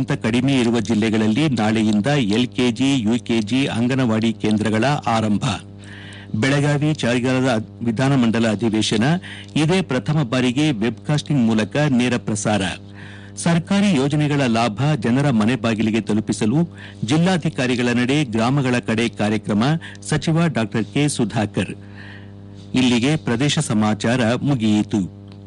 ಗಿಂತ ಕಡಿಮೆ ಇರುವ ಜಿಲ್ಲೆಗಳಲ್ಲಿ ನಾಳೆಯಿಂದ ಎಲ್ಕೆಜಿ ಯುಕೆಜಿ ಅಂಗನವಾಡಿ ಕೇಂದ್ರಗಳ ಆರಂಭ ಬೆಳಗಾವಿ ಚಳಿಗಾಲದ ವಿಧಾನಮಂಡಲ ಅಧಿವೇಶನ ಇದೇ ಪ್ರಥಮ ಬಾರಿಗೆ ವೆಬ್ಕಾಸ್ಟಿಂಗ್ ಮೂಲಕ ನೇರ ಪ್ರಸಾರ ಸರ್ಕಾರಿ ಯೋಜನೆಗಳ ಲಾಭ ಜನರ ಮನೆ ಬಾಗಿಲಿಗೆ ತಲುಪಿಸಲು ಜಿಲ್ಲಾಧಿಕಾರಿಗಳ ನಡೆ ಗ್ರಾಮಗಳ ಕಡೆ ಕಾರ್ಯಕ್ರಮ ಸಚಿವ ಡಾ ಕೆ ಸುಧಾಕರ್ ಇಲ್ಲಿಗೆ ಪ್ರದೇಶ ಸಮಾಚಾರ ಮುಗಿಯಿತು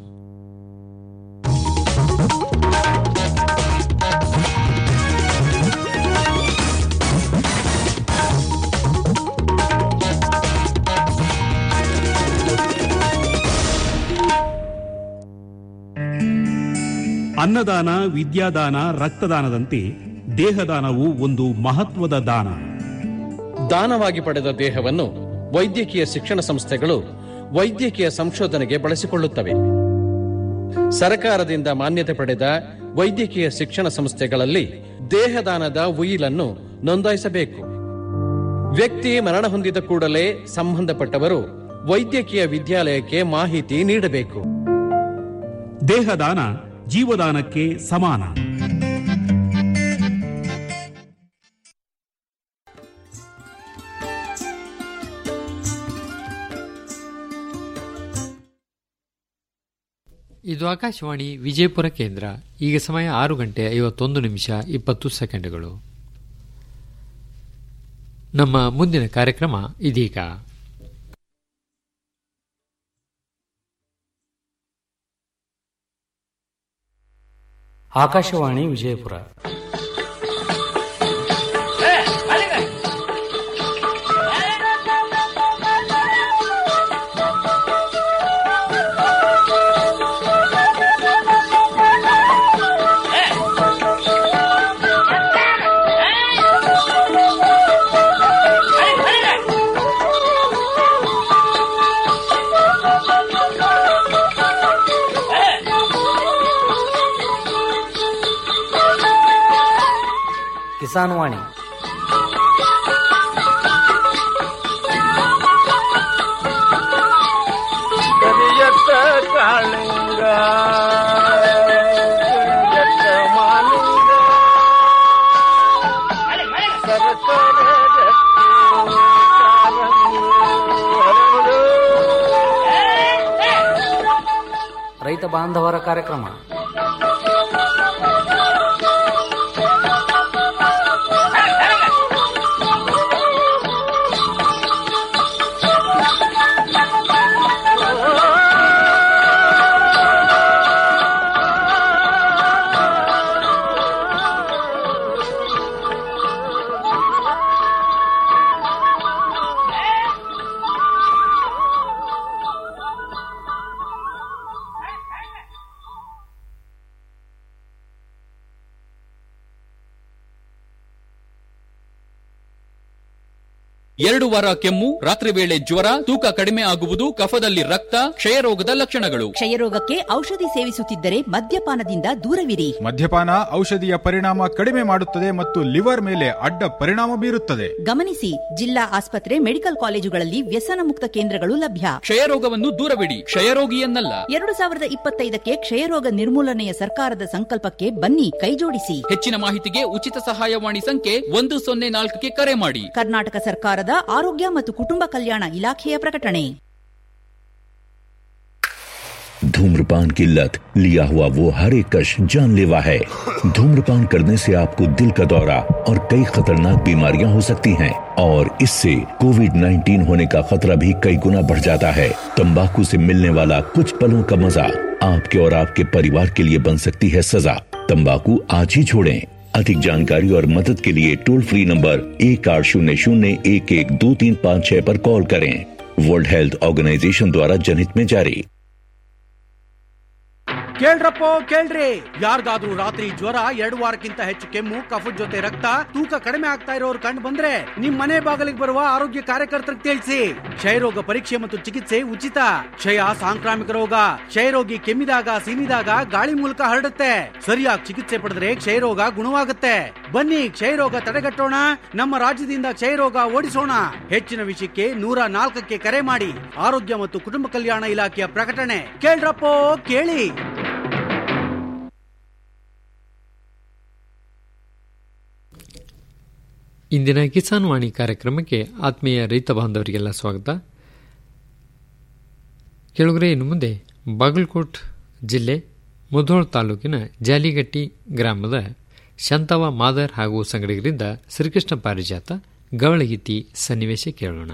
ಅನ್ನದಾನ ವಿದ್ಯಾದಾನ ರಕ್ತದಾನದಂತೆ ದೇಹದಾನವು ಒಂದು ಮಹತ್ವದ ದಾನ ದಾನವಾಗಿ ಪಡೆದ ದೇಹವನ್ನು ವೈದ್ಯಕೀಯ ಶಿಕ್ಷಣ ಸಂಸ್ಥೆಗಳು ವೈದ್ಯಕೀಯ ಸಂಶೋಧನೆಗೆ ಬಳಸಿಕೊಳ್ಳುತ್ತವೆ ಸರಕಾರದಿಂದ ಮಾನ್ಯತೆ ಪಡೆದ ವೈದ್ಯಕೀಯ ಶಿಕ್ಷಣ ಸಂಸ್ಥೆಗಳಲ್ಲಿ ದೇಹದಾನದ ಉಯಿಲನ್ನು ನೋಂದಾಯಿಸಬೇಕು ವ್ಯಕ್ತಿ ಮರಣ ಹೊಂದಿದ ಕೂಡಲೇ ಸಂಬಂಧಪಟ್ಟವರು ವೈದ್ಯಕೀಯ ವಿದ್ಯಾಲಯಕ್ಕೆ ಮಾಹಿತಿ ನೀಡಬೇಕು ದೇಹದಾನ ಜೀವದಾನಕ್ಕೆ ಸಮಾನ ಇದು ಆಕಾಶವಾಣಿ ವಿಜಯಪುರ ಕೇಂದ್ರ ಈಗ ಸಮಯ ಆರು ಗಂಟೆ ಐವತ್ತೊಂದು ನಿಮಿಷ ಇಪ್ಪತ್ತು ಸೆಕೆಂಡ್ಗಳು ನಮ್ಮ ಮುಂದಿನ ಕಾರ್ಯಕ್ರಮ ಇದೀಗ ಆಕಾಶವಾಣಿ ವಿಜಯಪುರ ಕಿಸಾನ್ ವಾಣಿ ಕರಿಯತ್ತ ಕಾಳಿಂಗ ಕರಿಯತ್ತ ಮಾಲಿಂಗ ಸರಸರ ರತ್ನ ಕಾಲಂಗಿ ಹರಳು. ರೈತ ಬಾಂಧವರ ಕಾರ್ಯಕ್ರಮ ಎರಡು ವಾರ ಕೆಮ್ಮು ರಾತ್ರಿ ವೇಳೆ ಜ್ವರ ತೂಕ ಕಡಿಮೆ ಆಗುವುದು ಕಫದಲ್ಲಿ ರಕ್ತ ಕ್ಷಯರೋಗದ ಲಕ್ಷಣಗಳು ಕ್ಷಯರೋಗಕ್ಕೆ ಔಷಧಿ ಸೇವಿಸುತ್ತಿದ್ದರೆ ಮದ್ಯಪಾನದಿಂದ ದೂರವಿರಿ ಮದ್ಯಪಾನ ಔಷಧಿಯ ಪರಿಣಾಮ ಕಡಿಮೆ ಮಾಡುತ್ತದೆ ಮತ್ತು ಲಿವರ್ ಮೇಲೆ ಅಡ್ಡ ಪರಿಣಾಮ ಬೀರುತ್ತದೆ ಗಮನಿಸಿ ಜಿಲ್ಲಾ ಆಸ್ಪತ್ರೆ ಮೆಡಿಕಲ್ ಕಾಲೇಜುಗಳಲ್ಲಿ ವ್ಯಸನ ಮುಕ್ತ ಕೇಂದ್ರಗಳು ಲಭ್ಯ ಕ್ಷಯರೋಗವನ್ನು ದೂರವಿಡಿ ಕ್ಷಯರೋಗಿಯನ್ನಲ್ಲ ಎರಡು ಸಾವಿರದ ಇಪ್ಪತ್ತೈದಕ್ಕೆ ಕ್ಷಯರೋಗ ನಿರ್ಮೂಲನೆಯ ಸರ್ಕಾರದ ಸಂಕಲ್ಪಕ್ಕೆ ಬನ್ನಿ ಕೈಜೋಡಿಸಿ ಹೆಚ್ಚಿನ ಮಾಹಿತಿಗೆ ಉಚಿತ ಸಹಾಯವಾಣಿ ಸಂಖ್ಯೆ ಒಂದು ಸೊನ್ನೆ ನಾಲ್ಕಕ್ಕೆ ಕರೆ ಮಾಡಿ ಕರ್ನಾಟಕ ಸರ್ಕಾರದ ಆರೋಗ್ಯ ಮತ್ತು ಕುಟುಂಬ ಕಲ್ಯಾಣ ಇಲಾಖೆಯ ಪ್ರಕಟಣೆ धूम्रपान की लत लिया हुआ वो हर एक कश जानलेवा है धूम्रपान करने से आपको दिल का दौरा और कई खतरनाक बीमारियां हो सकती हैं और इससे कोविड 19 होने का खतरा भी कई गुना बढ़ जाता है तंबाकू से मिलने वाला कुछ पलों का मजा आपके और आपके परिवार के लिए बन सकती है सजा तंबाकू आज ही छोड़ें अधिक जानकारी और मदद के लिए टोल फ्री नंबर एक आठ शून्य शून्य एक एक दो तीन पाँच छह पर कॉल करें वर्ल्ड हेल्थ ऑर्गेनाइजेशन द्वारा जनहित में जारी ಕೇಳ್ರಪ್ಪೋ ಕೇಳ್ರಿ ಯಾರಿಗಾದ್ರೂ ರಾತ್ರಿ ಜ್ವರ ಎರಡು ವಾರಕ್ಕಿಂತ ಹೆಚ್ಚು ಕೆಮ್ಮು ಕಫದ ಜೊತೆ ರಕ್ತ ತೂಕ ಕಡಿಮೆ ಆಗ್ತಾ ಇರೋರು ಕಂಡು ಬಂದ್ರೆ ನಿಮ್ ಮನೆ ಬಾಗಿಲಿಗೆ ಬರುವ ಆರೋಗ್ಯ ಕಾರ್ಯಕರ್ತರಿಗೆ ತಿಳಿಸಿ ಕ್ಷಯರೋಗ ಪರೀಕ್ಷೆ ಮತ್ತು ಚಿಕಿತ್ಸೆ ಉಚಿತ ಕ್ಷಯ ಸಾಂಕ್ರಾಮಿಕ ರೋಗ ಕ್ಷಯರೋಗಿ ಕೆಮ್ಮಿದಾಗ ಸೀನಿದಾಗ ಗಾಳಿ ಮೂಲಕ ಹರಡುತ್ತೆ ಸರಿಯಾಗಿ ಚಿಕಿತ್ಸೆ ಪಡೆದ್ರೆ ಕ್ಷಯರೋಗ ಗುಣವಾಗುತ್ತೆ ಬನ್ನಿ ಕ್ಷಯರೋಗ ತಡೆಗಟ್ಟೋಣ ನಮ್ಮ ರಾಜ್ಯದಿಂದ ಕ್ಷಯರೋಗ ಓಡಿಸೋಣ ಹೆಚ್ಚಿನ ವಿಷಯಕ್ಕೆ ನೂರ ನಾಲ್ಕಕ್ಕೆ ಕರೆ ಮಾಡಿ ಆರೋಗ್ಯ ಮತ್ತು ಕುಟುಂಬ ಕಲ್ಯಾಣ ಇಲಾಖೆಯ ಪ್ರಕಟಣೆ ಕೇಳ್ರಪ್ಪೋ ಕೇಳಿ ಇಂದಿನ ಕಿಸಾನ್ ವಾಣಿ ಕಾರ್ಯಕ್ರಮಕ್ಕೆ ಆತ್ಮೀಯ ರೈತ ಬಾಂಧವರಿಗೆಲ್ಲ ಸ್ವಾಗತ ಕೆಳಗರೆ ಇನ್ನು ಮುಂದೆ ಬಾಗಲಕೋಟ್ ಜಿಲ್ಲೆ ಮುಧೋಳ್ ತಾಲೂಕಿನ ಜಾಲಿಗಟ್ಟಿ ಗ್ರಾಮದ ಶಂತವ ಮಾದರ್ ಹಾಗೂ ಸಂಗಡಿಗರಿಂದ ಶ್ರೀಕೃಷ್ಣ ಪಾರಿಜಾತ ಗವಳಗೀತಿ ಸನ್ನಿವೇಶ ಕೇಳೋಣ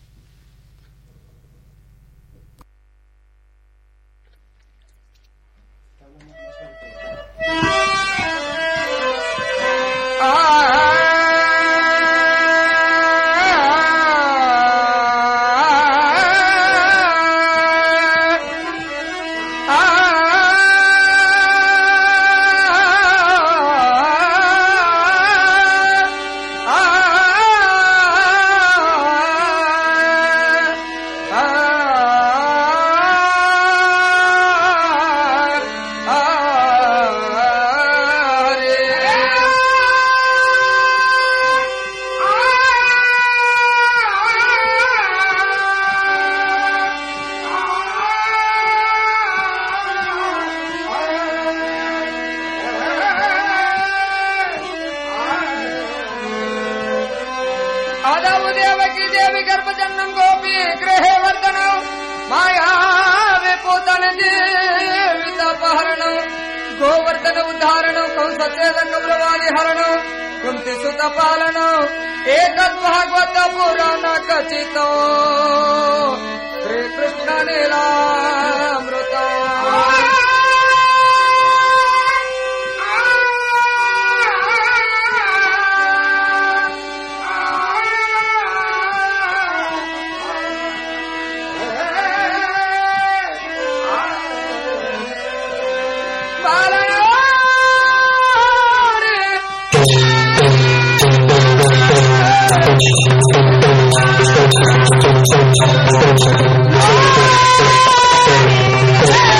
आदाव देवकी देवी गर्भजन्म गोपी ग्रहे वर्धन माया पोतन जीवित अपहरण गोवर्धन उद्धारण कंसचेद कमलवाणी हरण कुंती सुत पालन एक भागवत पुराण कचित श्री कृष्ण नीलामृत Thank you.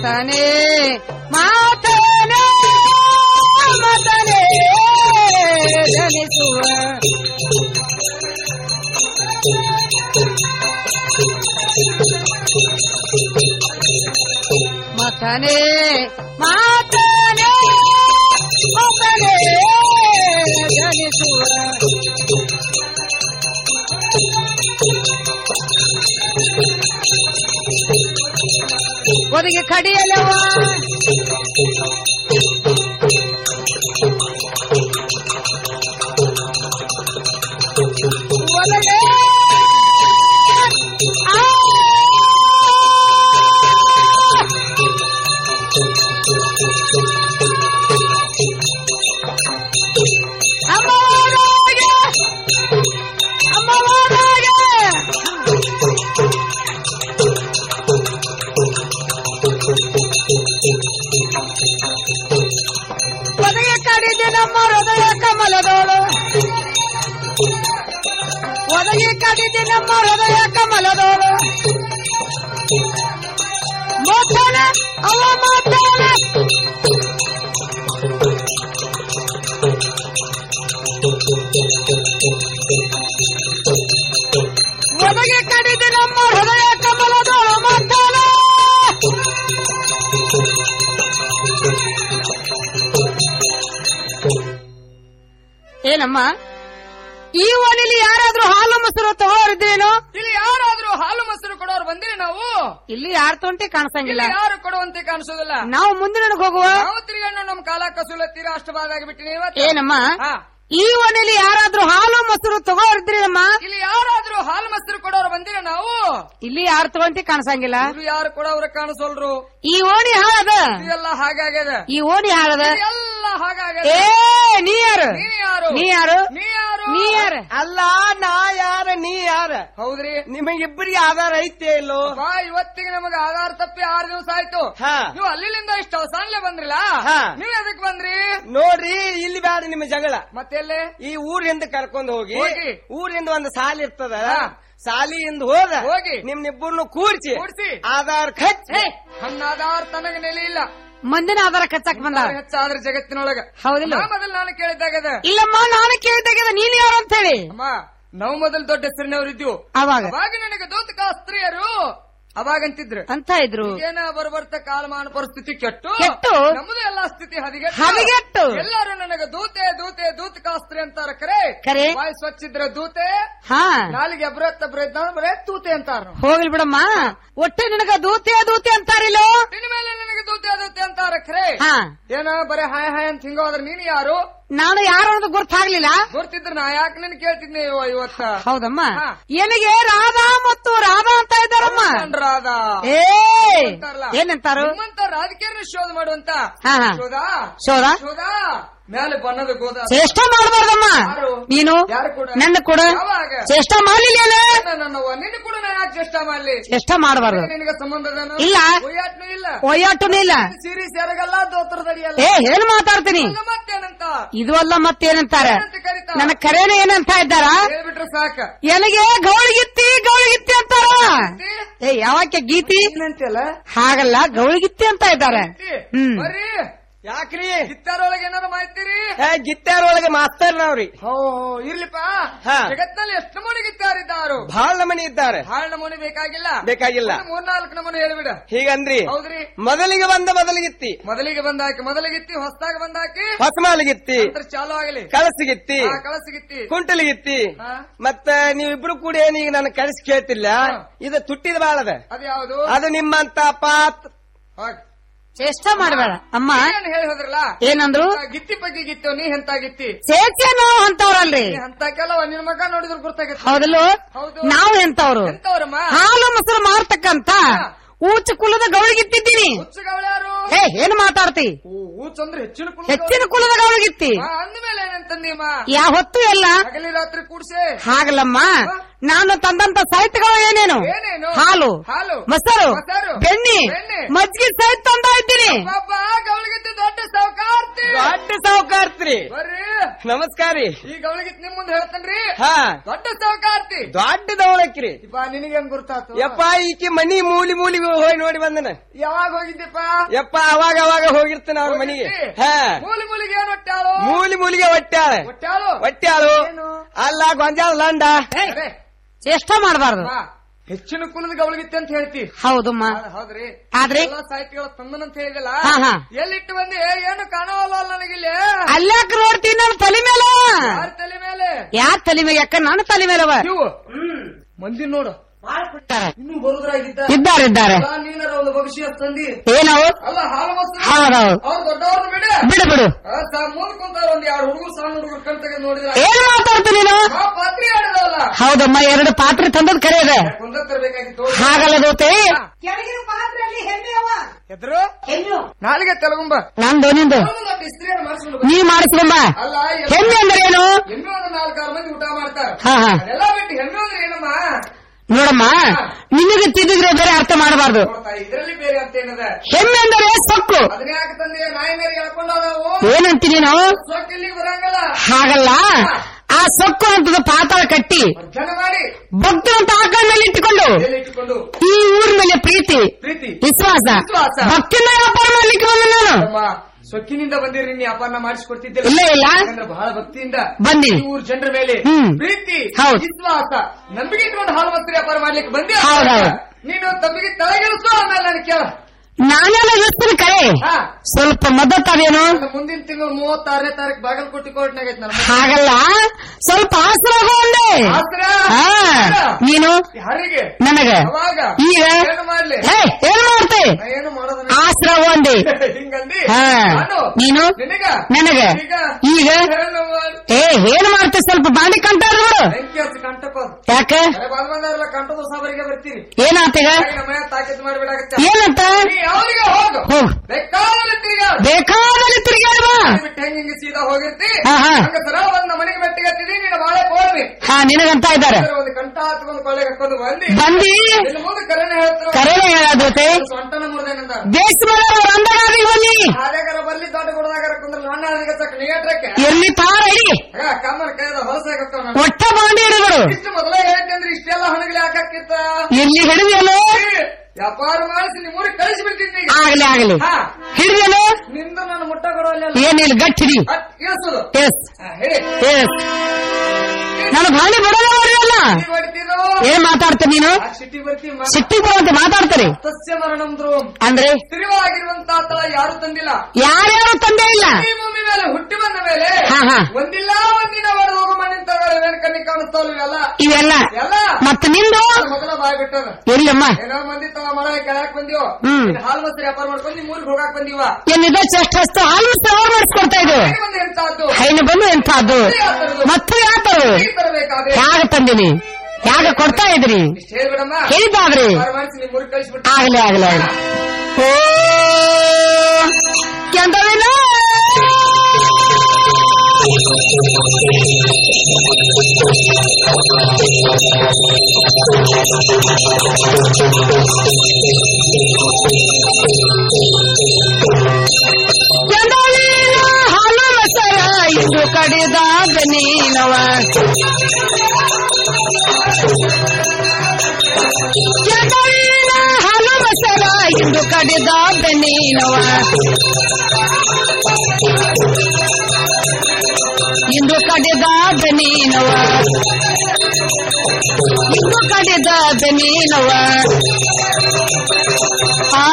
ಮತನೆ ಮಾತನೆ ಮತನೆ ಜನಿಸುವ ಮತನೆ ಮಾತನೆ ಮತನೆ ಜನಿಸುವ ಒದಗಿ ಕಡಿಯಲವ ಒದಗೆ ಆ ಅಮ್ಮವಾರಾಗೆ ಅಮ್ಮವಾರಾಗೆ ಒದಗೆ ಕಡಿದೆ ನಮ್ಮ ಹೃದಯ ಕಮಲದೋಳು ಒದಗೆ ಕಡಿದೆ ನಮ್ಮ ಹೃದಯ ಕಮಲದೋಳು ಮಾತಾಡ ಅವ ಮಾತಾಡ ಒದಗೆ ಕಡಿದೆ ನಮ್ಮ ಹೃದಯ ಕಮಲದೋಳು ಮಾತಾಡ ಏನಮ್ಮ ಈ ಓಣಿಲಿ ಯಾರಾದ್ರೂ ಹಾಲು ಮೊಸರು ತಗೋರಿದ್ರೇನು ಇಲ್ಲಿ ಯಾರಾದ್ರೂ ಹಾಲು ಮೊಸರು ಕೊಡೋರು ಬಂದಿರಿ ನಾವು ಇಲ್ಲಿ ಯಾರು ತೊಂಟಿ ಕಾಣಿಸಂಗಿಲ್ಲ ಇಲ್ಲಿ ಯಾರು ಕೊಡುವಂತೆ ಕಾಣಿಸೋದಿಲ್ಲ ನಾವು ಮುಂದಿನ ಹೋಗುವ ನಾವು ತಿರುಗಣ್ಣ ನಮ್ ಕಾಲ ಕಸುಲ ತೀರಾ ಅಷ್ಟವಾದಾಗಿ ಬಿಟ್ಟಿನಿ ಇವತ್ತು ಏನಮ್ಮ ಹಾ. ಈ ಓಣಿಲಿ ಯಾರಾದ್ರೂ ಹಾಲು ಮೊಸರು ತಗೋರಿದ್ರೇನಮ್ಮ ಇಲ್ಲಿ ಯಾರಾದ್ರೂ ಹಾಲು ಮೊಸರು ಕೊಡೋರು ಬಂದಿರ ನಾವು ಇಲ್ಲಿ ಯಾರು ತಗೊಂತಿ ಕಾಣಿಸಂಗಿಲ್ಲ ಇವ್ರು ಯಾರು ಕೊಡೋರು ಕಾಣಿಸೋಲ್ರು ಈ ಓಣಿ ಹಾಳದ ಇದೆಲ್ಲ ಹಾಗಾಗ್ಯದ ಈ ಓಣಿ ಹಾಳದ ಎಲ್ಲ ಹಾಗಾಗ್ಯದ ಏ ನೀ ಯಾರು ನೀ ಯಾರು ನೀ ಯಾರು ನೀ ಯಾರು ನೀ ಯಾರು ಅಲ್ಲ ನಾ ಯಾರ ನೀ ಯಾರ ಹೌದ್ರಿ ನಿಮಗಿಬ್ಬರಿಗೆ ಆಧಾರ ಐತೆ ಇಲ್ಲೋ ಬಾ ಇವತ್ತಿಗೆ ನಮಗ ಆಧಾರ ತಪ್ಪಿ ಆರು ದಿವಸ ಆಯ್ತು ಹಾ. ನೀವು ಅಲ್ಲಿಂದ ಇಷ್ಟ ಅವಸಾನ್ಲೆ ಬಂದ್ರಿಲ್ಲ ಹಾ. ನೀವ್ ಎದಕ್ ಬಂದ್ರಿ ನೋಡ್ರಿ ಇಲ್ಲಿ ಬೇಡ ನಿಮ್ಮ ಜಗಳ ಮತ್ತೆಲ್ಲೇ ಈ ಊರಿಂದ ಕರ್ಕೊಂಡ್ ಹೋಗಿ ಹೋಗಿ. ಊರಿಂದ ಒಂದು ಸಾಲಿ ಇರ್ತದ ಹಾ. ಸಾಲಿಯಿಂದ ಹೋದ ಹೋಗಿ. ನಿಮ್ನಿಬ್ಬರನ್ನು ಕೂರ್ಸಿ ಕೂಡ್ಸಿ. ಆಧಾರ್ ಖಚ್ ನನ್ನ ಆಧಾರ್ ತನಗ ನೆಲೆ ಇಲ್ಲ ಮಂದಿನ ಆಧಾರ ಕಚ್ಚಾಕ್ ಬಂದ ಹೆಚ್ಚಾದ್ರ ಜಗತ್ತಿನೊಳಗ ಹೌದಿಲ್ಲ ನಾ ಮೊದಲು ನಾನು ಕೇಳಿದ್ದಾಗದ ಇಲ್ಲಮ್ಮ ನಾನು ಕೇಳಿದಾಗ ನೀನ್ ಯಾರು ಅಂತ ಹೇಳಿ ಅಮ್ಮ ನಾವು ಮೊದಲು ದೊಡ್ಡ ಹೆಸರಿನವ್ರು ಇದ್ವು ಅವಾಗ ಅವಾಗ ನನಗೆ ದೂತಕ ಸ್ತ್ರೀಯರು ಅವಾಗಂತಿದ್ರು ಅಂತ ಇದ್ರು ಏನ ಬರ್ಬರ್ತ ಕಾಲಮಾನ ಪರಿಸ್ಥಿತಿ ಕೆಟ್ಟು ಕೆಟ್ಟು? ನಮ್ಮದು ಎಲ್ಲಾ ಸ್ಥಿತಿ ಹದಿಗೆಟ್ಟು ಹದಗೆಟ್ಟು? ಎಲ್ಲರೂ ನನಗೆ ದೂತೆ ದೂತೆ ದೂತಕಾಸ್ತ್ರಿ ಅಂತಾರ ಕರೆ ಕರೆ? ವಾಯ್ ಸ್ವಚ್ಛ ಇದ್ರೆ ದೂತೆ ಹಾ ನಾಲಿಗೆ ಅಬ್ರತ್ತ ಬ್ರದ್ನ ಬರೇ ತೂತೆ ಅಂತಾರ ಹೋಗ್ಲಿ ಬಿಡಮ್ಮ ಒಟ್ಟೆ ನಿನಗ ದೂತೆ ದೂತೆ ಅಂತಾರಿಲ್ಲೋ ಇನ್ ಮೇಲೆ ನನಗೆ ದೂತೆ ದೂತೆ ಅಂತಾರ ಖರೆ ಹಾ ಏನ ಬರೇ ಹಾಯ್ ಹಾಯ್ ಅಂತ ಹಿಂಗೋದ್ರ ನೀನು ಯಾರು ನಾನು ಯಾರು ಅನ್ನೋದು ಗೊತ್ತಾಗ್ಲಿಲ್ಲ ಗೊತ್ತಿದ್ರ ನಾ ಯಾಕೆ ನಿನ್ ಕೇಳ್ತಿದ್ನಿ ಇವ- ಇವತ್ತ ಹೌದಮ್ಮ ಹಾ. ಎನಗೆ ರಾಧಾ ಮತ್ತು ರಾಧಾ ಅಂತ ಇದ್ದಾರಮ್ಮ ರಾಧ ಏ ಅಂತಾರಲ್ಲ. ಏನಂತಾರು ನಿಮ್ಮಂತ ರಾಜಕೀಯನ ಶೋಧ ಮಾಡುವಂತ ಹಾ, ಹಾ. ಶೋಧ ಶೋಧ? ಶೋಧ ಮೇಲೆ ಬಣ್ಣದ ಗೋದ ಚೇಷ್ಟ ಮಾಡಬಾರ್ದಮ್ಮ ಯಾರು? ನೀನು ಯಾರು ಕೂಡ? ನನ್ನ ಕೂಡ ಯಾವಾಗ? ಚೇಷ್ಟ ಮಾಡ್ಲಿಲ್ಲ ನನ್ನವ್ವ ನಿನ್ನ ಕೂಡ ನಾ ಯಾಕೆ ಚೇಷ್ಟ ಮಾಡ್ಲಿ ಚೇಷ್ಟ ಮಾಡಬಾರ್ದು ನಿನಗೆ ಸಂಬಂಧದನು ಇಲ್ಲ. ಒಯ್ಯಾಟ್ನು ಇಲ್ಲ ಒಯ್ಯಾಟುನು ಇಲ್ಲ ಸೀರಿ ಸೆರಗಲ್ಲ ದೋತ್ರದಡಿಯಲ್ಲ ಏ ಏನ್ ಮಾತಾಡ್ತೀನಿ ಅಲ್ಲ ಮತ್ತೇನಂತ ಇದು ಅಲ್ಲ ಮತ್ತೇನಂತಾರ ಏನಂತ ಕರೀತಾರ? ನನ್ನ ಕರೇನ ಏನಂತ ಇದ್ದಾರ ಹೇಳ್ಬಿಟ್ರೆ ಸಾಕ ಎನಗೆ ಗೌಳಿಗಿತ್ತಿ ಗೌಳಿಗಿತ್ತಿ ಅಂತಾರ ಏ ಯಾವಾಕೆ ಗೀತಿ ಏನಂತಲ್ಲ ಹಾಗಲ್ಲ ಗೌಳಿಗಿತ್ತಿ ಅಂತ ಇದ್ದಾರೆ ಹ್ಮ್ ಬರ್ರಿ ಯಾಕ್ರಿ ಗಿತ್ತಾರೊಳಗೆ ಏನಾರ ಮಾಹಿತಿರಿ ಏ ಗಿತ್ತಾರ್ ಒಳಗೆ ಮಾಸ್ತರ್ ನಾವ್ರಿ ಹೋ ಇರ್ಲಿಪ್ಪ ಹಾ. ಜಗತ್ನಲ್ಲಿ ಎಷ್ಟು ನಮೂನಿ ಗಿತ್ತಾರಿದ್ದಾರು ಬಹಳ ನಮನಿ ಇದ್ದಾರೆ ಭಾಳ ನಮೂನಿ ಬೇಕಾಗಿಲ್ಲ ಬೇಕಾಗಿಲ್ಲ ಒಂದು ಮೂರ್ನಾಲ್ಕು ನಮೂನಿ ಹೇಳ್ಬಿಡ ಹೀಗಂದ್ರಿ ಹೌದ್ರಿ ಮೊದಲಿಗೆ ಬಂದ ಮೊದಲಿಗಿತ್ತಿ ಮೊದಲಿಗೆ ಬಂದಾಕಿ ಮೊದಲಿಗಿತ್ತಿ ಹೊಸದಾಗ ಬಂದಾಕಿ ಹೊಸಮಾಲಿಗಿತ್ತಿ ನಂತರ ಚಾಲು ಆಗಲಿ ಕಳಸಿಗಿತ್ತಿ ಹಾ, ಕಳಸಿಗಿತ್ತಿ ಕುಂಟಲಿಗಿತ್ತಿ ಹಾ. ಮತ್ತ ನೀವಿಬ್ರು ಕೂಡ ಏನೀಗ ನನ್ನ ಕಳಿಸಿ ಕೇಳ್ತಿಲ್ಲ ಇದು ತುಟ್ಟಿದ ಬಾಳದ ಅದು ಯಾವುದು ಅದು ನಿಮ್ಮಂತ ಪಾತ್ ಹೋಗ್. ಚೇಷ್ಟ ಮಾಡಬೇಡ ಅಮ್ಮ ಏನ್ ಹೇಳಿ ಹೋದ್ರಲ್ಲ ಏನಂದ್ರು ಗಿತ್ತಿ ಬಗ್ಗೆ ಗಿತ್ತು ನೀ ಎಂತ ಗಿತ್ತಿ ಚೇಚೆ ನಾವು ಅಂತವ್ರಲ್ರಿ ನೀ ಅಂತ ಕೆಲವ ನಿನ್ ಮಗ ನೋಡಿದ್ರು ಗುರ್ತಾಗತ್ತೆ ಹೌದಲ್ಲೋ ಹೌದು ನಾವು ಎಂತವ್ರು ಎಂತವ್ರಮ್ಮ ಹಾಲು ಮೊಸರು ಮಾರ್ತಕ್ಕಂತ ಊಚ ಕುಲದ ಗೌಳಿಗಿತ್ತಿದ್ದೀನಿ ಹುಚ್ಚಗವಳ್ಯಾರು ಏ ಏನ್ ಮಾತಾಡ್ತಿ ಊಚ್ ಅಂದ್ರೆ ಹೆಚ್ಚಿನ ಕುಲ ಹೆಚ್ಚಿನ ಕುಲದ ಗೌಳಿಗಿತ್ತಿ ಅಂದ್ಮೇಲೆ ಏನಂತಂದೀಮ ಯಾ ಹೊತ್ತು ಎಲ್ಲ ಹಗಲಿ ರಾತ್ರಿ ಕೂಡ್ಸೆ ಹಾಗಲ್ಲಮ್ಮ ನಾನು ತಂದಂತ ಸಾಹಿತ್ಯಗಳು ಏನೇನು ಏನೇನು? ಹಾಲು ಹಾಲು ಹಾಲು ಮೊಸರು ಮೊಸರು, ಬೆಣ್ಣೆ ಬೆಣ್ಣೆ. ಮಜ್ಜಿಗೆ ಸಹಿತ ತಂದ ಇದ್ದೀನಿ ಪಾಪ ಗವಳಗಿತ್ತಿ ದೊಡ್ಡ ಸಾವುಕಾರ್ತಿ ದೊಡ್ಡ ಸಾವುಕಾರ್ತ್ರಿ ಬರ್ರಿ ನಮಸ್ಕಾರ ರೀ ಈ ಗವಳಗಿತ್ ನಿಮ್ ಮುಂದೆ ಹೇಳ್ತೇನ್ರಿ ಹಾ ದೊಡ್ಡ ಸಾವುಕಾರ್ತಿ ದೊಡ್ಡ ದವಳಕ್ರಿ ಇಪ್ಪ ನಿನಗೆ ಹೆಂಗ್ ಗುರ್ತಾತು ಯಪ್ಪ ಈಕಿ ಮನಿ ಮೂಲಿ ಮೂಲಿ ಹೋಗಿ ನೋಡಿ ಬಂದನ ಯಾವಾಗ ಹೋಗಿದ್ದೀಪ ಯಪ್ಪ ಅವಾಗ ಅವಾಗ ಹೋಗಿರ್ತಾನ ಅವ್ರ ಮನಿಗೆ ಹಾ ಮೂಲಿ ಮೂಲಿಗೆ ಏನ್ ಹೊಟ್ಟಾಳು ಮೂಲಿ ಮೂಲಿಗೆ ಹೊಟ್ಟ್ಯಾಳ ಹೊಟ್ಟಾಳು ಹೊಟ್ಟ್ಯಾಳು ಅಲ್ಲ ಗೊಂಜಾಳ ಲಂಡ ಅರೆ, ಚೇಷ್ಟ ಮಾಡಬಾರ್ದು ಬಾ. ಹೆಚ್ಚಿನ ಕುಲದ ಗವಳಗಿತ್ತಿ ಅಂತ ಹೇಳ್ತಿ ಹೌದಮ್ಮ ಹೌದ್- ಹೌದ್ರಿ ಆದ್ರೆ ಎಲ್ಲಾ ಸಾಹಿತ್ಯಗಳ ತಂದನಂತ ಹೇಳಿದಲ್ಲ ಹಾ, ಹಾ. ಎಲ್ಲಿಟ್ಟು ಬಂದಿ ಏನು ಕಾಣವಲ್ಲ ನನಗಿಲ್ಲಿ ಅಲ್ಯಾಕ ನೋಡ್ತೀನಿ ನನ್ನ ತಲೆ ಮೇಲೆ ಯಾರ ತಲೆ ಮೇಲೆ ಯಾರ ತಲೆ ಮೇಲೆ ಯಾಕ ನನ್ನ ತಲೆ ಮೇಲೆ ಅವ ಇವು ಮಂದಿ ನೋಡು ಇನ್ನು ಬರುದ್ರಾಗಿದ್ದ ಇದ್ದಾರೆ ಇದ್ದಾರೆ ಅಲ್ಲ, ನೀನಾರ ಒಂದು ಭವಿಷ್ಯ ತಂದಿ ಏನವು ಅಲ್ಲ ಹಾಲು ಮೊಸರು ಹೌದೌದು. ಅವ್ರು ದೊಡ್ಡವ್ರನ್ನ ಬಿಡ ಬಿಡು ಬಿಡು ಮುಂದ್ ಕುಂತಾರ ಒಂದ್ ಎರಡು ಹುಡುಗರು ಸಣ್ಣ ಹುಡುಗರು ಕಣ್ ತೆಗೆದು ನೋಡಿದ್ರ ಏನ್ ಮಾತಾಡ್ತೀನಿ ನೀನು ಆ ಪಾತ್ರಿ ಆಡದಲ್ಲ ಹೌದಮ್ಮ ಎರಡು ಪಾತ್ರೆ ತಂದದ್ ಕರೆ ಇದೆ ಕುಂದ ತರಬೇಕಾಗಿತ್ತು ಹಾಗಲ್ಲ ದೋತೆ ಎದ್ರು ನಾಳೆಗೆ ತೆಲಗುಂಬ ನಂದು ನಿಂದು ಇಸ್ತ್ರಿಯನ್ನು ಮಾಡಿಸ್ಕೊಂಡು ನೀ ಮಾಡಿಸ್ಕೊಂಬ ಅಲ್ಲ ಹೆಮ್ಮೆ ಅಂದ್ರೆ ಏನು ಎಮ್ಮೆ ಒಂದು ನಾಲ್ಕಾರು ಮಂದಿ ಊಟ ಮಾಡ್ತಾರೆ ಹಾ, ಹಾ. ಅದೆಲ್ಲ ಬಿಟ್ಟು ಹೆಮ್ಮೆ ಅಂದ್ರೆ ಏನಮ್ಮ ನೋಡಮ್ಮ ನಿನಗೆ ತಿದ್ದಿದ್ರೆ ಬೇರೆ ಅರ್ಥ ಮಾಡಬಾರ್ದು ನೋಡ್ತಾ ಇದ್ರಲ್ಲಿ ಬೇರೆ ಅಂತ ಏನದ ಹೆಮ್ಮೆ ಅಂದರೆ ಸೊಕ್ಕು ಅದನ್ನ ಯಾಕೆ ತಂದೆ ನಾಯಿ ಮೇಲೆ ಹೇಳ್ಕೊಂಡ ನಾವು ಏನಂತೀನಿ ನಾವು ಸೊಕ್ಕ ಇಲ್ಲಿಗೆ ಬರಂಗಲ್ಲ ಹಾಗಲ್ಲ ಆ ಸೊಕ್ಕು ಅಂತದ ಪಾತಾಳ ಕಟ್ಟಿ ಜನ ಮಾಡಿ ಭಕ್ತವಂತ ಆಕಳ ಮೇಲೆ ಇಟ್ಟುಕೊಂಡು ಎಲ್ಲಿ ಇಟ್ಟುಕೊಂಡು ಈ ಊರ ಮೇಲೆ ಪ್ರೀತಿ ಪ್ರೀತಿ ವಿಶ್ವಾಸ ವಿಶ್ವಾಸ. ಭಕ್ತಿನ ವ್ಯಾಪಾರ ಮಾಡ್ಲಿಕ್ಕೆ ಬಂದ ನಾನು ನಮ್ಮ ಸೊಕ್ಕಿನಿಂದ ಬಂದಿರಿ ನೀ ಅಪರ್ಣ ಮಾಡಿಸ್ಕೊಡ್ತಿದ್ದಿಲ್ಲ ಇಲ್ಲ, ಇಲ್ಲ. ಯಾಕಂದ್ರೆ ಬಹಳ ಭಕ್ತಿಯಿಂದ ಬಂದಿ. ಈ ಊರ್ ಜನರ ಮೇಲೆ ಹ್ಮ್. ಪ್ರೀತಿ ಹೌದು. ವಿಶ್ವಾಸ ನಂಬಿಕೆ ಇಟ್ಕೊಂಡು ಹಾಲು ಮಸ್ತ್ರಿ ವ್ಯಾಪಾರ ಮಾಡ್ಲಿಕ್ಕೆ ಬಂದಿ ಹೌದೌದು. ನೀನು ತಮ್ಮಿಗೆ ತಲೆಗೆಡಿಸು ಆಮೇಲೆ ನಾನು ಕೇಳ ನಾನೆಲ್ಲ ಇರ್ತೀನಿ ಕರೆ ಹಾ. ಸ್ವಲ್ಪ ಮದ್ದತ್ತಾವೇನು ನನ್ನ ಮುಂದಿನ ತಿಂಗಳು ಮೂವತ್ತಾರನೇ ತಾರೀಕು ಬಾಗಲಕೋಟೆ ಕೋರ್ಟ್ನಾಗ ಐತೆ ನನ್ನ ಹಾಗಲ್ಲ ಸ್ವಲ್ಪ ಆಸರ ಒಂದೇ ಆಸ್ತ್ರ? ಹಾ ನೀನು ಯಾರಿಗೆ ನನಗ ಅವಾಗ ಈಗ ಏನು ಮಾಡ್ಲಿ ಹೇ ಏನ್ ಮಾಡ್ತೆ ನಾ ಏನು ಮಾಡೋದನ್ನ ಆಸರ ಒಂದೇ ಹಿಂಗಂದಿ ಹಾ ನಾನು ನೀನು ನಿನಗ ನನಗ ಈಗ ಈಗ ಏನು ಮಾಡ್- ಏ ಏನ್ ಮಾಡ್ತೆ ಸ್ವಲ್ಪ ಬಾಂಡಿ ಕಂಟಾರ ನೋಡು ಬೆಂಕಿ ಹಚ್ಚಿ ಕಂಟಪ್ಪ ಯಾಕ ಅರೆ ಬಂದ್ ಬಂದಾರಲ್ಲ ಕಂಟದ ಸಾಬರಿಗೆ ಬರ್ತೀವಿ ಏನಾತೀಗ ನಮ್ಮ ಮನೆ ತಾಕೀತು ಮಾಡಿಬಿಡಾಕತ್ತ ಏನಂತ ನೀ ಯಾವ್ರಿಗೆ ಹೋಗು ಹೋಗ್ ಬೇಕಾದಲ್ಲಿ ತಿರ್ಗಾಡು. ಬೇಕಾದಲ್ಲಿ ತಿರುಗಾಡುವ ಬಿಟ್ಟು ಹೆಂಗ್ ಹಿಂಗೆ ಸೀದಾ ಹೋಗಿರ್ತಿ ಹಾ, ಹಾ. ಹಂಗ ಸರಳ ಬಂದ್ ನಮ್ಮ ಮನೆಗೆ ಮೆಟ್ಟಿಗತ್ತಿದಿ ನೀನು ಬಾಳೆ ಕೋಡ್ರಿ ಹಾ ನಿನಗಂತ ಇದ್ದಾರೆ ಒಂದು ಕಂಠ ಹತ್ಕೊಂಡು ಕೊಳ್ಳೆಗೆ ಹಾಕೊಂಡು ಬಂದಿ ಬಂದಿ ಇನ್ನು ಮುಂದೆ ಕರೆನೆ ಹೇಳ್ತಾರೆ ಕರೆನೇ ಹೇಳೋದೈತೆ ಸೊಂಟನ ಮುರ್ದೇನಂತ ಬೇಸ್ ಮೇಲೆ ಅಂದಗಾದಿ ಬನ್ನಿ ಹಾಗಾರ ಬರ್ಲಿ ದೊಡ್ಡ ಗುಡದಾಗಾರ ಕುಂದ್ರ ನನ್ನ ಹಾದಿಗೆ ಚಕ್ಕ ನಿಗಟ್ರಕ್ಕೆ ಇರ್ಲಿ ತಾರಡಿ ಕಮ್ಮನ ಕೈದ ಹೊಲಸಾಗತ್ತವ ಒಟ್ಟ ಬಾಂಡಿ ಹಿಡಿದ್ರು ಇಷ್ಟು ಮೊದಲೇ ಹೇಳ್ತಂದ್ರೆ ಇಷ್ಟೆಲ್ಲ ಹಣಗಲಿ ಹಾಕಿತ್ತ ಎಲ್ಲಿ ಹಿಡಿದಿಯಲ್ಲೋ ವ್ಯಾಪಾರ ಮಾಡಿಸಿ ನಿಮ್ಮೂರಿಗೆ ಕಳಿಸಿ ಬಿಡ್ತೀನಿ ಆಗ್ಲಿ ಆಗ್ಲಿ ಹಾ ಹಿಡಿದಿಯಲ್ಲೋ ನಿಂದ ನಾನು ಮುಟ್ಟ ಕೊಡೋಲ್ಲ ಏನಿಲ್ಲ ಗಟ್ಟಿ ಹಿಡಿ ಇಳಿಸೋದು ಎಸ್ ಹೇಳಿ ಎಸ್ ನಾನು ಭಾಳಿ ಬಡವ ಅಲ್ಲ ಹೊಡಿತೀನೋ ಏನ್ ಮಾತಾಡ್ತೀನಿ ನೀನು ಸಿಟ್ಟಿ ಬರ್ತೀವಿ ಸಿಟ್ಟಿ ಬರುವಂತೆ ಮಾತಾಡ್ತಾರೆ ಸಸ್ಯ ಮರಣಂ ಧ್ರುವಂ ಅಂದ್ರೆ ಸ್ಥಿರವಾಗಿರುವಂತ ತಳ ಯಾರು ತಂದಿಲ್ಲ ಯಾರ್ಯಾರು ತಂದೆ ಇಲ್ಲ ಈ ಭೂಮಿ ಮೇಲೆ ಹುಟ್ಟಿ ಬಂದ ಮೇಲೆ ಹಾ, ಹಾ. ಒಂದಿಲ್ಲ ಒಂದಿನ ಒಡೆದು ಹೋಗೋ ಮಣ್ಣಿನ ತಗೊಳ್ಳಿ ಕಣ್ಣಿ ಕಾಣಿಸ್ತಾವ್ ಇವೆಲ್ಲ ಇವೆಲ್ಲ ಎಲ್ಲ ಮತ್ತ ನಿಂದು ಮೊದಲ ಬಾಯ್ ಬಿಟ್ಟದ ಎಲ್ಲಿಯಮ್ಮ ಏನೋ ಮಂದಿ ತವ ಮಳೆ ಕೆಳಕ್ ಬಂದಿವೋ ಹ್ಮ್. ಇನ್ ಹಾಲು ಮೊಸರು ವ್ಯಾಪಾರ ಮಾಡ್ಕೊಂಡು ನಿಮ್ ಊರಿಗೆ ಹೋಗಾಕ್ ಬಂದಿವ ಏನಿದೆ ಚೆಸ್ಟ್ ಹಸ್ತು ಹಾಲು ಸೇವೆ ಮಾಡಿಸ್ಕೊಡ್ತಾ ಇದು ಬಂದು ಎಂತಾದ್ದು ಹೈನು ಬಂದು ಎಂಥದ್ದು ಮತ್ತು ಯಾತರು ತರಬೇಕಾದ್ರೆ ಯಾಗ ತಂದಿನಿ ಯಾಗ ಕೊಡ್ತಾ ಇದ್ರಿ ಇಷ್ಟ ಹೇಳ್ಬಿಡಮ್ಮ ಹೇಳಿದಾವ್ರಿ ವ್ಯಾಪಾರ ಮಾಡಿಸಿ ನಿಮ್ ಊರಿಗೆ ಕಳಿಸ್ಬಿಟ್ಟು ಆಗ್ಲಿ ಆಗ್ಲಿ ಆಗ್ಲಿ ಓ ಕೆಂದವಿನ ಕೆಂದವಿನ ಹಾಲು ಮಸರ ಇದು ಕಡಿದಾದ ನೀನವ ಕೆಂದವಿನ ಹಾಲು ಮಸರ ಇದು ಕಡಿದಾದ ನೀನವ ಇಂದು ಕಡಿದಾದ ನೀನವ ಇಂದು ಕಡಿದಾದ ನೀನವ ಆ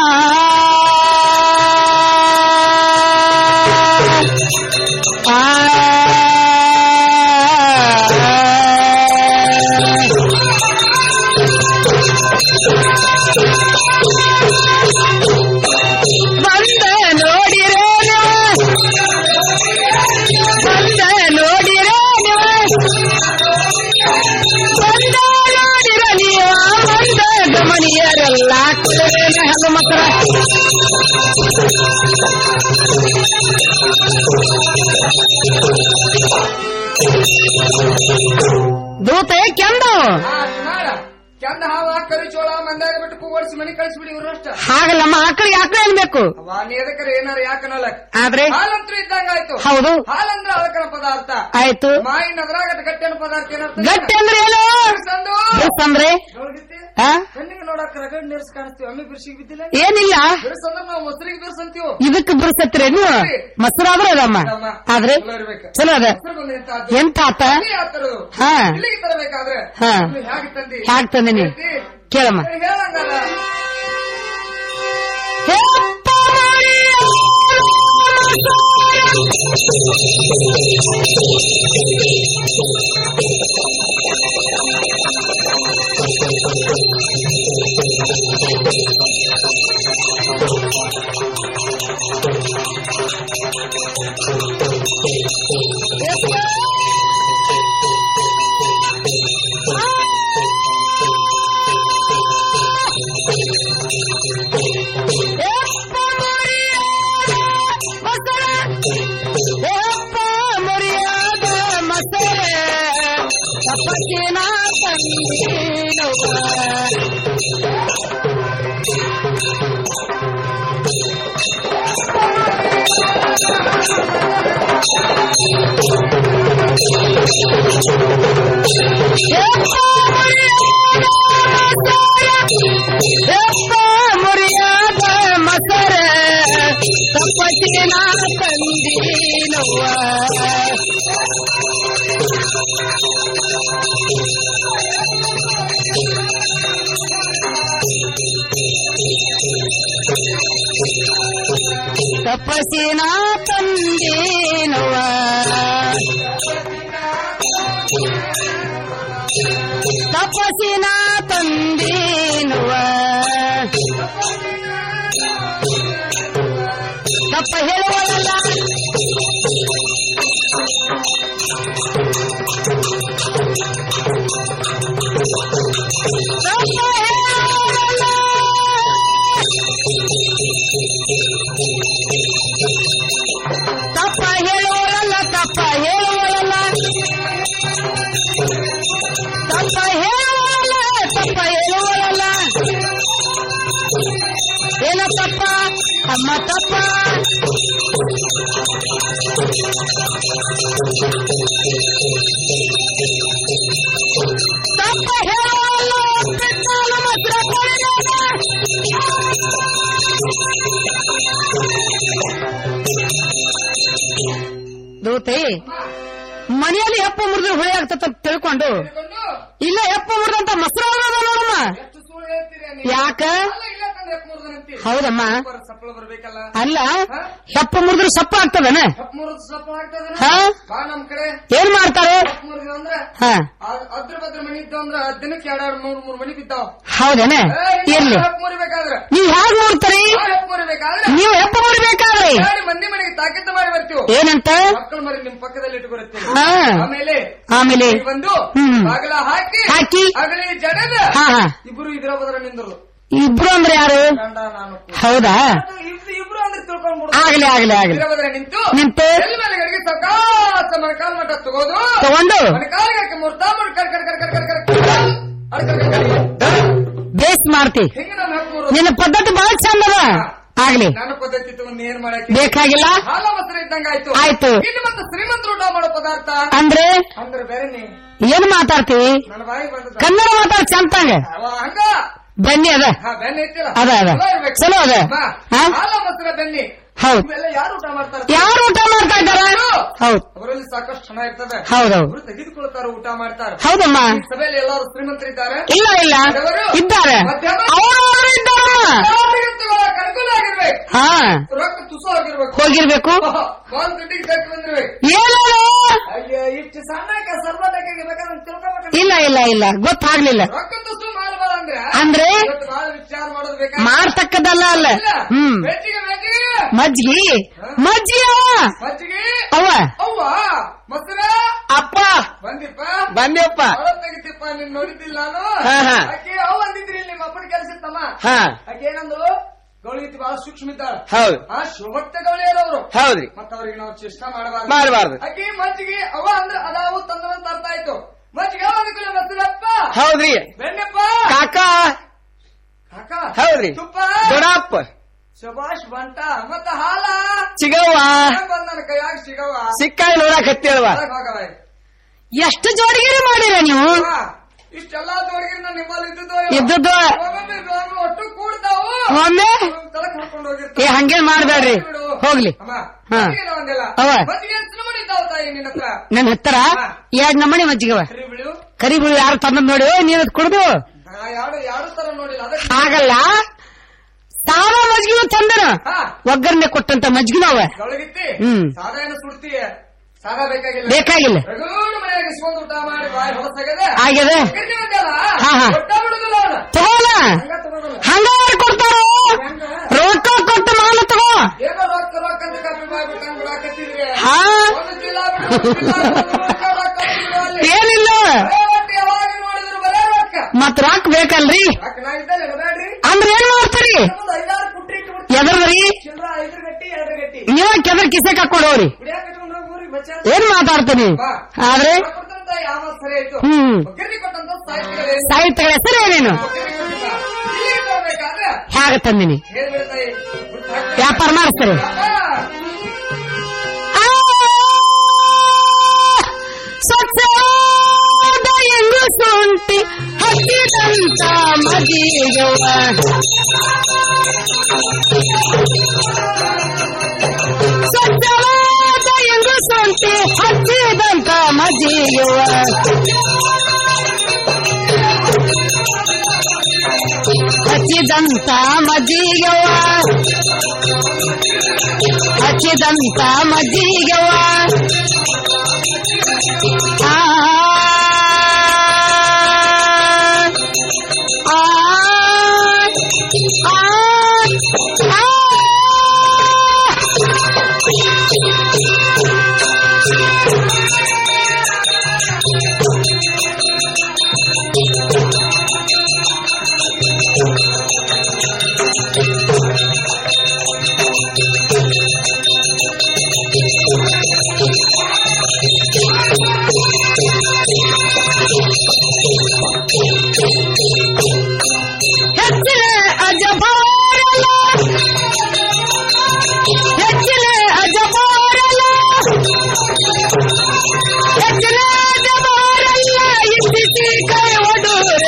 ಬಂದ ನೋಡಿರೋ ಬಂದ ನೋಡಿರೋ ಬಂದ ನೋಡಿರ ನೀವ ಬಂದ ಗಮನಿಯರೆಲ್ಲ ಕುಲವೇನ ಹಗು ಮಕ್ಕಳ ದೂತೆ ಕೆಂದು ಮಾಡ ಚಂದ ಹಾವ ಕರಿಚೋಳ ಮಂದಾಗ ಬಿಟ್ಟು ಕೂಗೊಡಿಸಿ ಮನಿ ಕಳಿಸ್ಬಿಡಿ ಇವ್ರಷ್ಟ ಹಾಗಲ್ಲಮ್ಮ ಆಕಳಿಗೆ ಆಕಳ ಅನ್ಬೇಕು ಅವ ನೀ ಎದಕ್ಕರ ಏನಾರ ಯಾಕನಲ್ಲ ಆದ್ರೆ ಹಾಲಂತ್ರ ಇದ್ದಂಗ ಆಯ್ತು ಹೌದು. ಹಾಲಂದ್ರ ಅದಕ್ಕನ ಪದಾರ್ಥ ಆಯ್ತು ಮಾಯಿನ ಅದ್ರಾಗ ಗಟ್ಟಿನ ಪದಾರ್ಥ ಏನರ್ಥ ಗಟ್ಟಿ ಅಂದ್ರೆ ಏನು ಬಿರ್ಸಂದು. ಬಿರ್ಸಂದ್ರೆ? ನೋಡ್ಗಿತ್ತಿ? ಆ? ಕಣ್ಣಿಗೆ ನೋಡಕ್ ರಗಡ್ ನೀರ್ಸ್ ಕಾಣಿಸ್ತೀವಿ ಅಮ್ಮಿ ಬಿರ್ಸಿಗೆ ಬಿದ್ದಿಲ್ಲ ಏನಿಲ್ಲ ಬಿರ್ಸಂದ್ರ ನಾವು ಮೊಸರಿಗೆ ಬಿರ್ಸಂತೀವಿ ಇದಕ್ಕೆ ಬಿರ್ಸತ್ರೇನು ಮೊಸರಾದ್ರೆ ಅದಮ್ಮ ಆದ್ರೆ ಚಲೋ ಅದ ಎಂತ ಆತ ಹಾ ಇಲ್ಲಿಗೆ ತರಬೇಕಾದ್ರೆ ಹಾ. ಇಲ್ಲಿ ಹ್ಯಾಗ್ ತಂದಿ ಹ್ಯಾಗ್ ತಂದಿನಿ ಹೇಳ್ತಿ? ಕೇಳಮ್ಮ ಸರಿ, ಹೇಳಂಗಲ್ಲ ಮುರಿಯಾದ ಮಸರೆ ತಪಸ್ಸಿನ ಮುರಿಯಾದ ಮಸರೆ ತಪಸ್ಸಿನ ತಂದೀನವ್ವ ತಪಸ್ಸಿನ ತಂದೇನವ ತಪಸ್ಸಿನ ತಂದೇನವ ತಪ್ಪ ಹೇಳುವಲ್ಲ ತಪ್ಪ ಹೇಳುವಲ್ಲ ತಪ್ಪ ಹೇಳುವಲ್ಲ ತಪ್ಪ ಹೇಳುವಲ್ಲ ತಪ್ಪ ಹೇಳುವಲ್ಲ ಏನ ತಪ್ಪ ಅಮ್ಮ ತಪ್ಪ ತಪ್ಪ ಹೇಳುವಲ್ಲ ಬಿಟ್ಟಾಲ ಮಾತ್ರ ದೂತೆ ಮನೆಯಲ್ಲಿ ಹೆಪ್ಪ ಮುರಿದ್ರೆ ಹುಳಿ ಆಗ್ತದ ತಿಳ್ಕೊಂಡು ಇಲ್ಲ ಹೆಪ್ಪ ಮುರಿದಂತ ಮೊಸರು ಅದ ನೋಡಮ್ಮ ಯಾಕ ಹೌದಮ್ಮ ಸಪ್ಪಳ ಬರ್ಬೇಕಲ್ಲ ಅಲ್ಲ ಹೆಪ್ಪ ಮುರಿದ್ರೆ ಸಪ್ಪ ಆಗ್ತದನ ಮುರಿದ್ ಸಪ್ಪಳ ಆಗ್ತದ ಹಾ? ಬಾ ನಮ್ ಕಡೆ ಏನ್ ಮಾಡ್ತಾರೆ ಮುರಿದ ಅಂದ್ರ ಹಾ ಆ- ಅದ್ರ ಬದ್ರ ಮನಿ ಇದ್ದಾವ ಅಂದ್ರ ದಿನಕ್ಕೆ ಎರಡ್ ಮೂರ್ ಮೂರ್ ಮನಿ ಬಿದ್ದಾವ ಹೌದೇನ ಇರ್ಲಿ ಮುರಿಬೇಕಾದ್ರ ನೀವ್ ಹ್ಯಾಗ ನೋಡ್ತಾರಿ ಮುರಿಬೇಕಾದ್ರೆ ನೀವು ಹೆಪ್ಪ ಮುರಿಬೇಕಾದ್ರೆ ಎರಡು ಮಂದಿ ಮನೆಗೆ ತಾಕೀತು ಮಾಡಿ ಬರ್ತೀವಿ ಏನಂತ ಮಕ್ಕಳು ಮರಿ ನಿಮ್ ಪಕ್ಕದಲ್ಲಿ ಇಟ್ಕೊಳ್ತೇವೆ ಹಾ. ಆಮೇಲೆ ಆಮೇಲೆ ಇಲ್ಲಿ ಬಂದು ಹ್ಮ್. ಬಾಗಲ ಹಾಕಿ ಹಾಕಿ. ಅಗಲಿ ಜಡದ ಹಾ, ಹಾ. ಇಬ್ರು ಇದ್ರ ಬದ್ರ ನಿಂದ್ರು ಇಬ್ರು ಅಂದ್ರೆ ಯಾರು ಗಂಡ ನಾನು ಹೌದಾ ಇಬ್ರು ಇಬ್ರು ಅಂದ್ರೆ ತಿಳ್ಕೊಂಡ್ಬಿಡು ಆಗ್ಲಿ ಆಗ್ಲಿ ಆಗ್ಲಿ ಇದ್ರ ಬದ್ರ ನಿಂತು ನಿಂತು ಎಲ್ಲಿ ಮೇಲೆ ಗಡಿಗೆ ಸಕಾಸ ಮಣಕಾಲ್ ಮಟ್ಟ ತಗೋದು ತಗೊಂಡು ಮಣಕಾಲಿಗೆ ಹಾಕಿ ಮುರ್ತಾ ಮುರ್ ಕರ್ ಕರ್ ಕರ್ ಕರ್ ಕರ್ ಕರ್ ಕರ್ ಅಡ್ ಕರ್ ಕರ್ ಕರ್ ಕರ್. ಬೇಸ್ ಮಾಡ್ತಿ ಹಿಂಗ ನಾನು ಹಾಕಿ ಮುರ್ದು. ನಿನ್ನ ಪದ್ಧತಿ ಬಹಳ ಚಂದ ಅದ ಆಗ್ಲಿ ನನ್ನ ಪದ್ಧತಿ ತಗೊಂಡು ಏನ್ ಮಾಡಕ್ಕೆ ಬೇಕಾಗಿಲ್ಲ ಹಾಲ ಮೊಸರು ಇದ್ದಂಗ ಆಯ್ತು ಆಯ್ತು. ಇನ್ನು ಮತ್ತೆ ಶ್ರೀಮಂತರು ಊಟ ಮಾಡೋ ಪದಾರ್ಥ ಅಂದ್ರೆ ಅಂದ್ರೆ ಬೇರೆನೆ ಏನ್ ಮಾತಾಡ್ತೀವಿ ನನ್ನ ಬಾಯಿ ಬಂದದ ಕನ್ನಡ ಮಾತಾಡ್ ಚಂತಂಗ ಅವ ಹಂಗ ಬನ್ನಿ ಅದ ಹಾ ಬೆಣ್ಣೆ ಐತಿಲ್ಲ ಅದ, ಅದ. ಚಲೋ ಇರ್ಬೇಕು. ಚಲೋ ಅದ. ಹಾ. ಹಾ? ಹಾಲ ಮೊಸರ ಬೆಣ್ಣೆ ಹೌದ್ ಇವೆಲ್ಲ ಯಾರು ಊಟ ಮಾಡ್ತಾರೆ ಯಾರು ಊಟ ಮಾಡ್ತಾ ಇದ್ದಾರ ಹೌದ್ ಅವರಲ್ಲಿ ಸಾಕಷ್ಟು ಹಣ ಇರ್ತದೆ ಹೌದೌದು. ಅವರು ತೆಗೆದುಕೊಳ್ತಾರ ಊಟ ಮಾಡ್ತಾರೆ ಹೌದಮ್ಮ ಈ ಸಭೆಯಲ್ಲಿ ಎಲ್ಲರೂ ಶ್ರೀಮಂತರಿದ್ದಾರೆ ಇಲ್ಲ ಇಲ್ಲ ಇದ್ದಾರೆ ಅವರು ಇದ್ದಾರಮ್ಮ ಮಧ್ಯಮ ಅನುಕೂಲ ಆಗಿರ್ಬೇಕು ಹಾ ರೊಕ್ಕ ತುಸು ಆಗಿರ್ಬೇಕು ಹೋಗಿರ್ಬೇಕು ಬಾಲ್ ದುಡ್ಡಿಗೆ ತಕ್ಕ ಬಂದಿರ್ಬೇಕು ಏನು ಅಯ್ಯೋ ಇಷ್ಟು ಸಣ್ಣಕ್ಕೆ ಸರ್ವಟಕ್ಕೆ ಬೇಕಾದ್ರೆ ತಿಳ್ಕೊಬೇಕು ಇಲ್ಲ ಇಲ್ಲ ಇಲ್ಲ ಗೊತ್ತಾಗ್ಲಿಲ್ಲ ರೊಕ್ಕ ತುಸು ಮಾಡಬಾರ ಅಂದ್ರೆ ಅಂದ್ರೆ? ಇವತ್ತು ಬಹಳ ವಿಚಾರ ಮಾಡೋದು ಬೇಕಾ ಮಾಡ್ತಕ್ಕದಲ್ಲ ಅಲ್ಲ ಹ್ಮ್ ಬೆಚ್ಚಿಗೆ ಬೆಚ್ಚಿಗೆ ಮಜ್ಗಿ ಮಜ್ಜಿ ಅವ ಮಜ್ಜಿಗೆ ಅವ ಅವ್ವ ಮೊಸರ ಅಪ್ಪ ಬಂದಿಪ್ಪ ಬಂದ್ಯಪ್ಪ ಅವಳ ತೆಗಿತಿಪ್ಪ ನಿನ್ ನೋಡಿದ್ದಿಲ್ಲ ನಾನು ಹಾ, ಹಾ. ಆಕೆ ಅವ್ ಅಂದಿದ್ರಿ ನಿಮ್ಮ ಅಪ್ಪನ ಕೆಲಸ ಇತ್ತಮ್ಮ ಹಾ. ಆಕೆ ಏನಂದು ಗೌಳಿಗತಿ ಬಹಳ ಸೂಕ್ಷ್ಮ ಇದ್ದಾಳ ಹೌದು ಆ ಶೋಭಕ್ತ ಗೌಳಿಯರವರು ಹೌದ್ರಿ ಮತ್ತ ಅವ್ರಿಗೆ ನಾವು ಚೇಷ್ಟ ಮಾಡಬಾರ್ದು ಮಾಡ್ಬಾರ್ದು. ಆಕೆ ಮಜ್ಜಿಗೆ ಅವ ಅಂದ್ರೆ ಅದಾವು ತಂದ್ರ ಅಂತ ಅರ್ಥ ಆಯ್ತು ಮಜ್ಜಿಗೆ ಯಾವ್ದಕ್ಕೂ ಬರ್ತದಪ್ಪ ಹೌದ್ರಿ ಬೆಣ್ಣೆಪ್ಪ ಕಾಕ ಕಾಕ ಹೌದ್ರಿ ತುಪ್ಪ ದೊಡ್ಡಪ್ಪ ಶಬಾಷ್ ಬಂಟ ಮತ್ತ ಹಾಲ ಸಿಗವ್ವ ಹೆಂಗ್ ಬಂದ್ ನನ್ನ ಕೈಯಾಗ ಸಿಗವ ಸಿಕ್ಕಾಗಿ ನೋಡಕತ್ತೇಳವ ಹೊರಗ್ ಹೋಗವ. ಎಷ್ಟು ಜೋಡಿಗಿರಿ ಮಾಡಿರ ನೀವು ಅವ್ವ, ಇಷ್ಟೆಲ್ಲಾ ತೋರಿಗಿರಿ ನಾನು ನಿಮ್ಮಲ್ಲಿ ಇದ್ದದ್ದು ಇದ್ದದ್ದು. ಒಮ್ಮೊಮ್ಮೆ ಇದ್ವು, ಒಟ್ಟು ಕೂಡ್ತಾವು ಒಮ್ಮೆ ತಲಕ್ ಹೊಡ್ಕೊಂಡು ಏ ಹೋಗಿರ್ತಾವ ಹಂಗೇನ್ ಮಾಡ್ಬೇಡ್ರಿ ಹೋಗ್ಲಿ ಅಮ್ಮ ಹಾ. ಮಜ್ಜಿಗೆ ಒಂದಿಲ್ಲ ಅವ. ಮಜ್ಜಿಗೆ ಎಷ್ಟು ಮಾಡಿದ್ದಾವ ತಾಯಿ ನಿನ್ನ ಹತ್ರ ನನ್ನ ಹತ್ತಿರ ಎರಡ್ ನಮೂನಿ ಮಜ್ಜಿಗವ ಕರಿ ಬಿಳು ಕರಿ ಬಿಳು ಯಾರು ತಂದ್ ನೋಡಿ ನೀನ್ ಅದ್ ಕುಡ್ದು ನಾ ಯಾರು ಯಾರು ತರ ನೋಡಿಲ್ಲ ಅದಕ್ಕೆ ಆಗಲ್ಲ ಸಾವ ಮಜ್ಗಿನ ತಂದನ ಹಾ. ಒಗ್ಗರಣೆ ಕೊಟ್ಟಂತ ಮಜ್ಗಿನವ ಒಳಗಿತ್ತಿ ಹ್ಮ್. ಸಾದಾ ಏನು ಸುಡ್ತೀಯ ಸಾದಾ ಬೇಕಾಗಿಲ್ಲ ಬೇಕಾಗಿಲ್ಲ. ರಗೂಡು ಮನೆಯಾಗ ಇಸ್ಕೊಂಡು ಊಟ ಮಾಡಿ ಬಾಯಿ ಹೊಲಸಾಗದೆ ಆಗ್ಯದ. ಕರ್ಕಿ ಬಂದ್ಯಲ್ಲ, ಹಾ, ಹಾ. ಒಟ್ಟ ಬಿಡುದಿಲ್ಲ ಅವ್ನ. ತಗೋಲ ಹಂಗ ತಗೋದಲ್ಲ. ಹಂಗ ಯಾರ್ ಕೊಡ್ತಾರ ರೊಕ್ಕ ಕೊಟ್ಟು ಮಾಲ ತಗೋ ಏನೋ ರೊಕ್ಕ ರೊಕ್ಕ ಅಂತ ಕಮ್ಮಿ ಮಾಡ್ಬಿಟ್ಟು ಹಂಗ್ ಬಿಡಾಕತ್ತಿದ್ರಿ. ಹಾ. ಒಂದು ಚೀಲ ಬಿಡು, ಒಂದು ಚೀಲ ಬಿಡು, ಒಂದು ರೊಕ್ಕ ರೊಕ್ಕ ಬಿಡು ಅಲ್ಲಿ. ಏನಿಲ್ಲ ಬರೇ ರೊಕ್ಕ ಯಾವಾಗ ನೋಡಿದ್ರು ಬರೇ ರೊಕ್ಕ. ಮತ್ ರೊಕ್ಕ ಬೇಕಲ್ರಿ ರೊಕ್ಕ ನಾ ಇದ್ದಲ್ಲಿ ಇಡಬೇಡ್ರಿ. ಅಂದ್ರ ಏನ್ ಮಾಡ್ತೀರಿ ಒಂದು ಐದಾರು ಕುಟ್ರಿ ಇಟ್ಬಿಡ್ತೀನಿ. ಎದರ್ದ್ರಿ ಚಿಲ್ರ ಐದ್ರ ಗಟ್ಟಿ ಎರಡ್ರ ಗಟ್ಟಿ ನೀವ ಕೆದರ್ ಕಿಸೆ ಹಾಕೊಂಡು ಹೋಗ್ರಿ ಕುಡಿಯಾಕ ಇಟ್ಕೊಂಡ್ ಹೋಗ್ ಊರಿಗೆ ಬಚ್ಚ. ಏನ್ ಮಾತಾಡ್ತೀನಿ ಬಾ. ಆದ್ರೆ ರೊಕ್ಕ ಕೊಡ್ತಂತ ಯಾವ ಸರಿ ಆಯ್ತು ಹ್ಮ್. ಒಗ್ಗರಣೆ ಕೊಟ್ಟಂತ ಸಾಹಿತ್ಯಗಳೇ. ಸಾಹಿತ್ಯಗಳ ಹೆಸರು ಏನೇನು ಒಗ್ಗರಣೆ ಕೊಟ್ಟಿಲ್ಲ. ಇಲ್ಲಿಗೆ ಬರ್ಬೇಕಾದ್ರೆ ಹೇಗ ತಂದಿನಿ ಹೇಳ್ಬಿಡ್ತಾಯಿ. ಬಿಟ್ಟು ಹಾಕ್ತಾರೆ. ವ್ಯಾಪಾರ ಮಾಡಿಸ್ತಾರೆ ಅಪ್ಪ, ಸ್ವಚ್ಛವಾದ ಎಂಗು ಶುಂಠಿ ಹಚ್ಚಿದಂತ ಮದಿಯವ ಸ್ವಚ್ಛವಾದ ಎಂಗು ಶುಂಠಿ ಹಚ್ಚಿದಂತ ಮದಿಯವ ಹಚ್ಚಿದಂತ ಮದಿಯವ ಹಚ್ಚಿದಂತ ಮಜ್ಜಿಗವ ಆ ಆ ಆ ಆ ಹೆಚ್ಚಿನ ಅಜಬಾರಲ ಹೆಚ್ಚಿನ ಅಜಬಾರಲ ಹೆಚ್ಚಿನ ಅಜಬಾರಲ್ಲ ಇದ್ದಿಸಿ ಕೈ ಒಡೂರ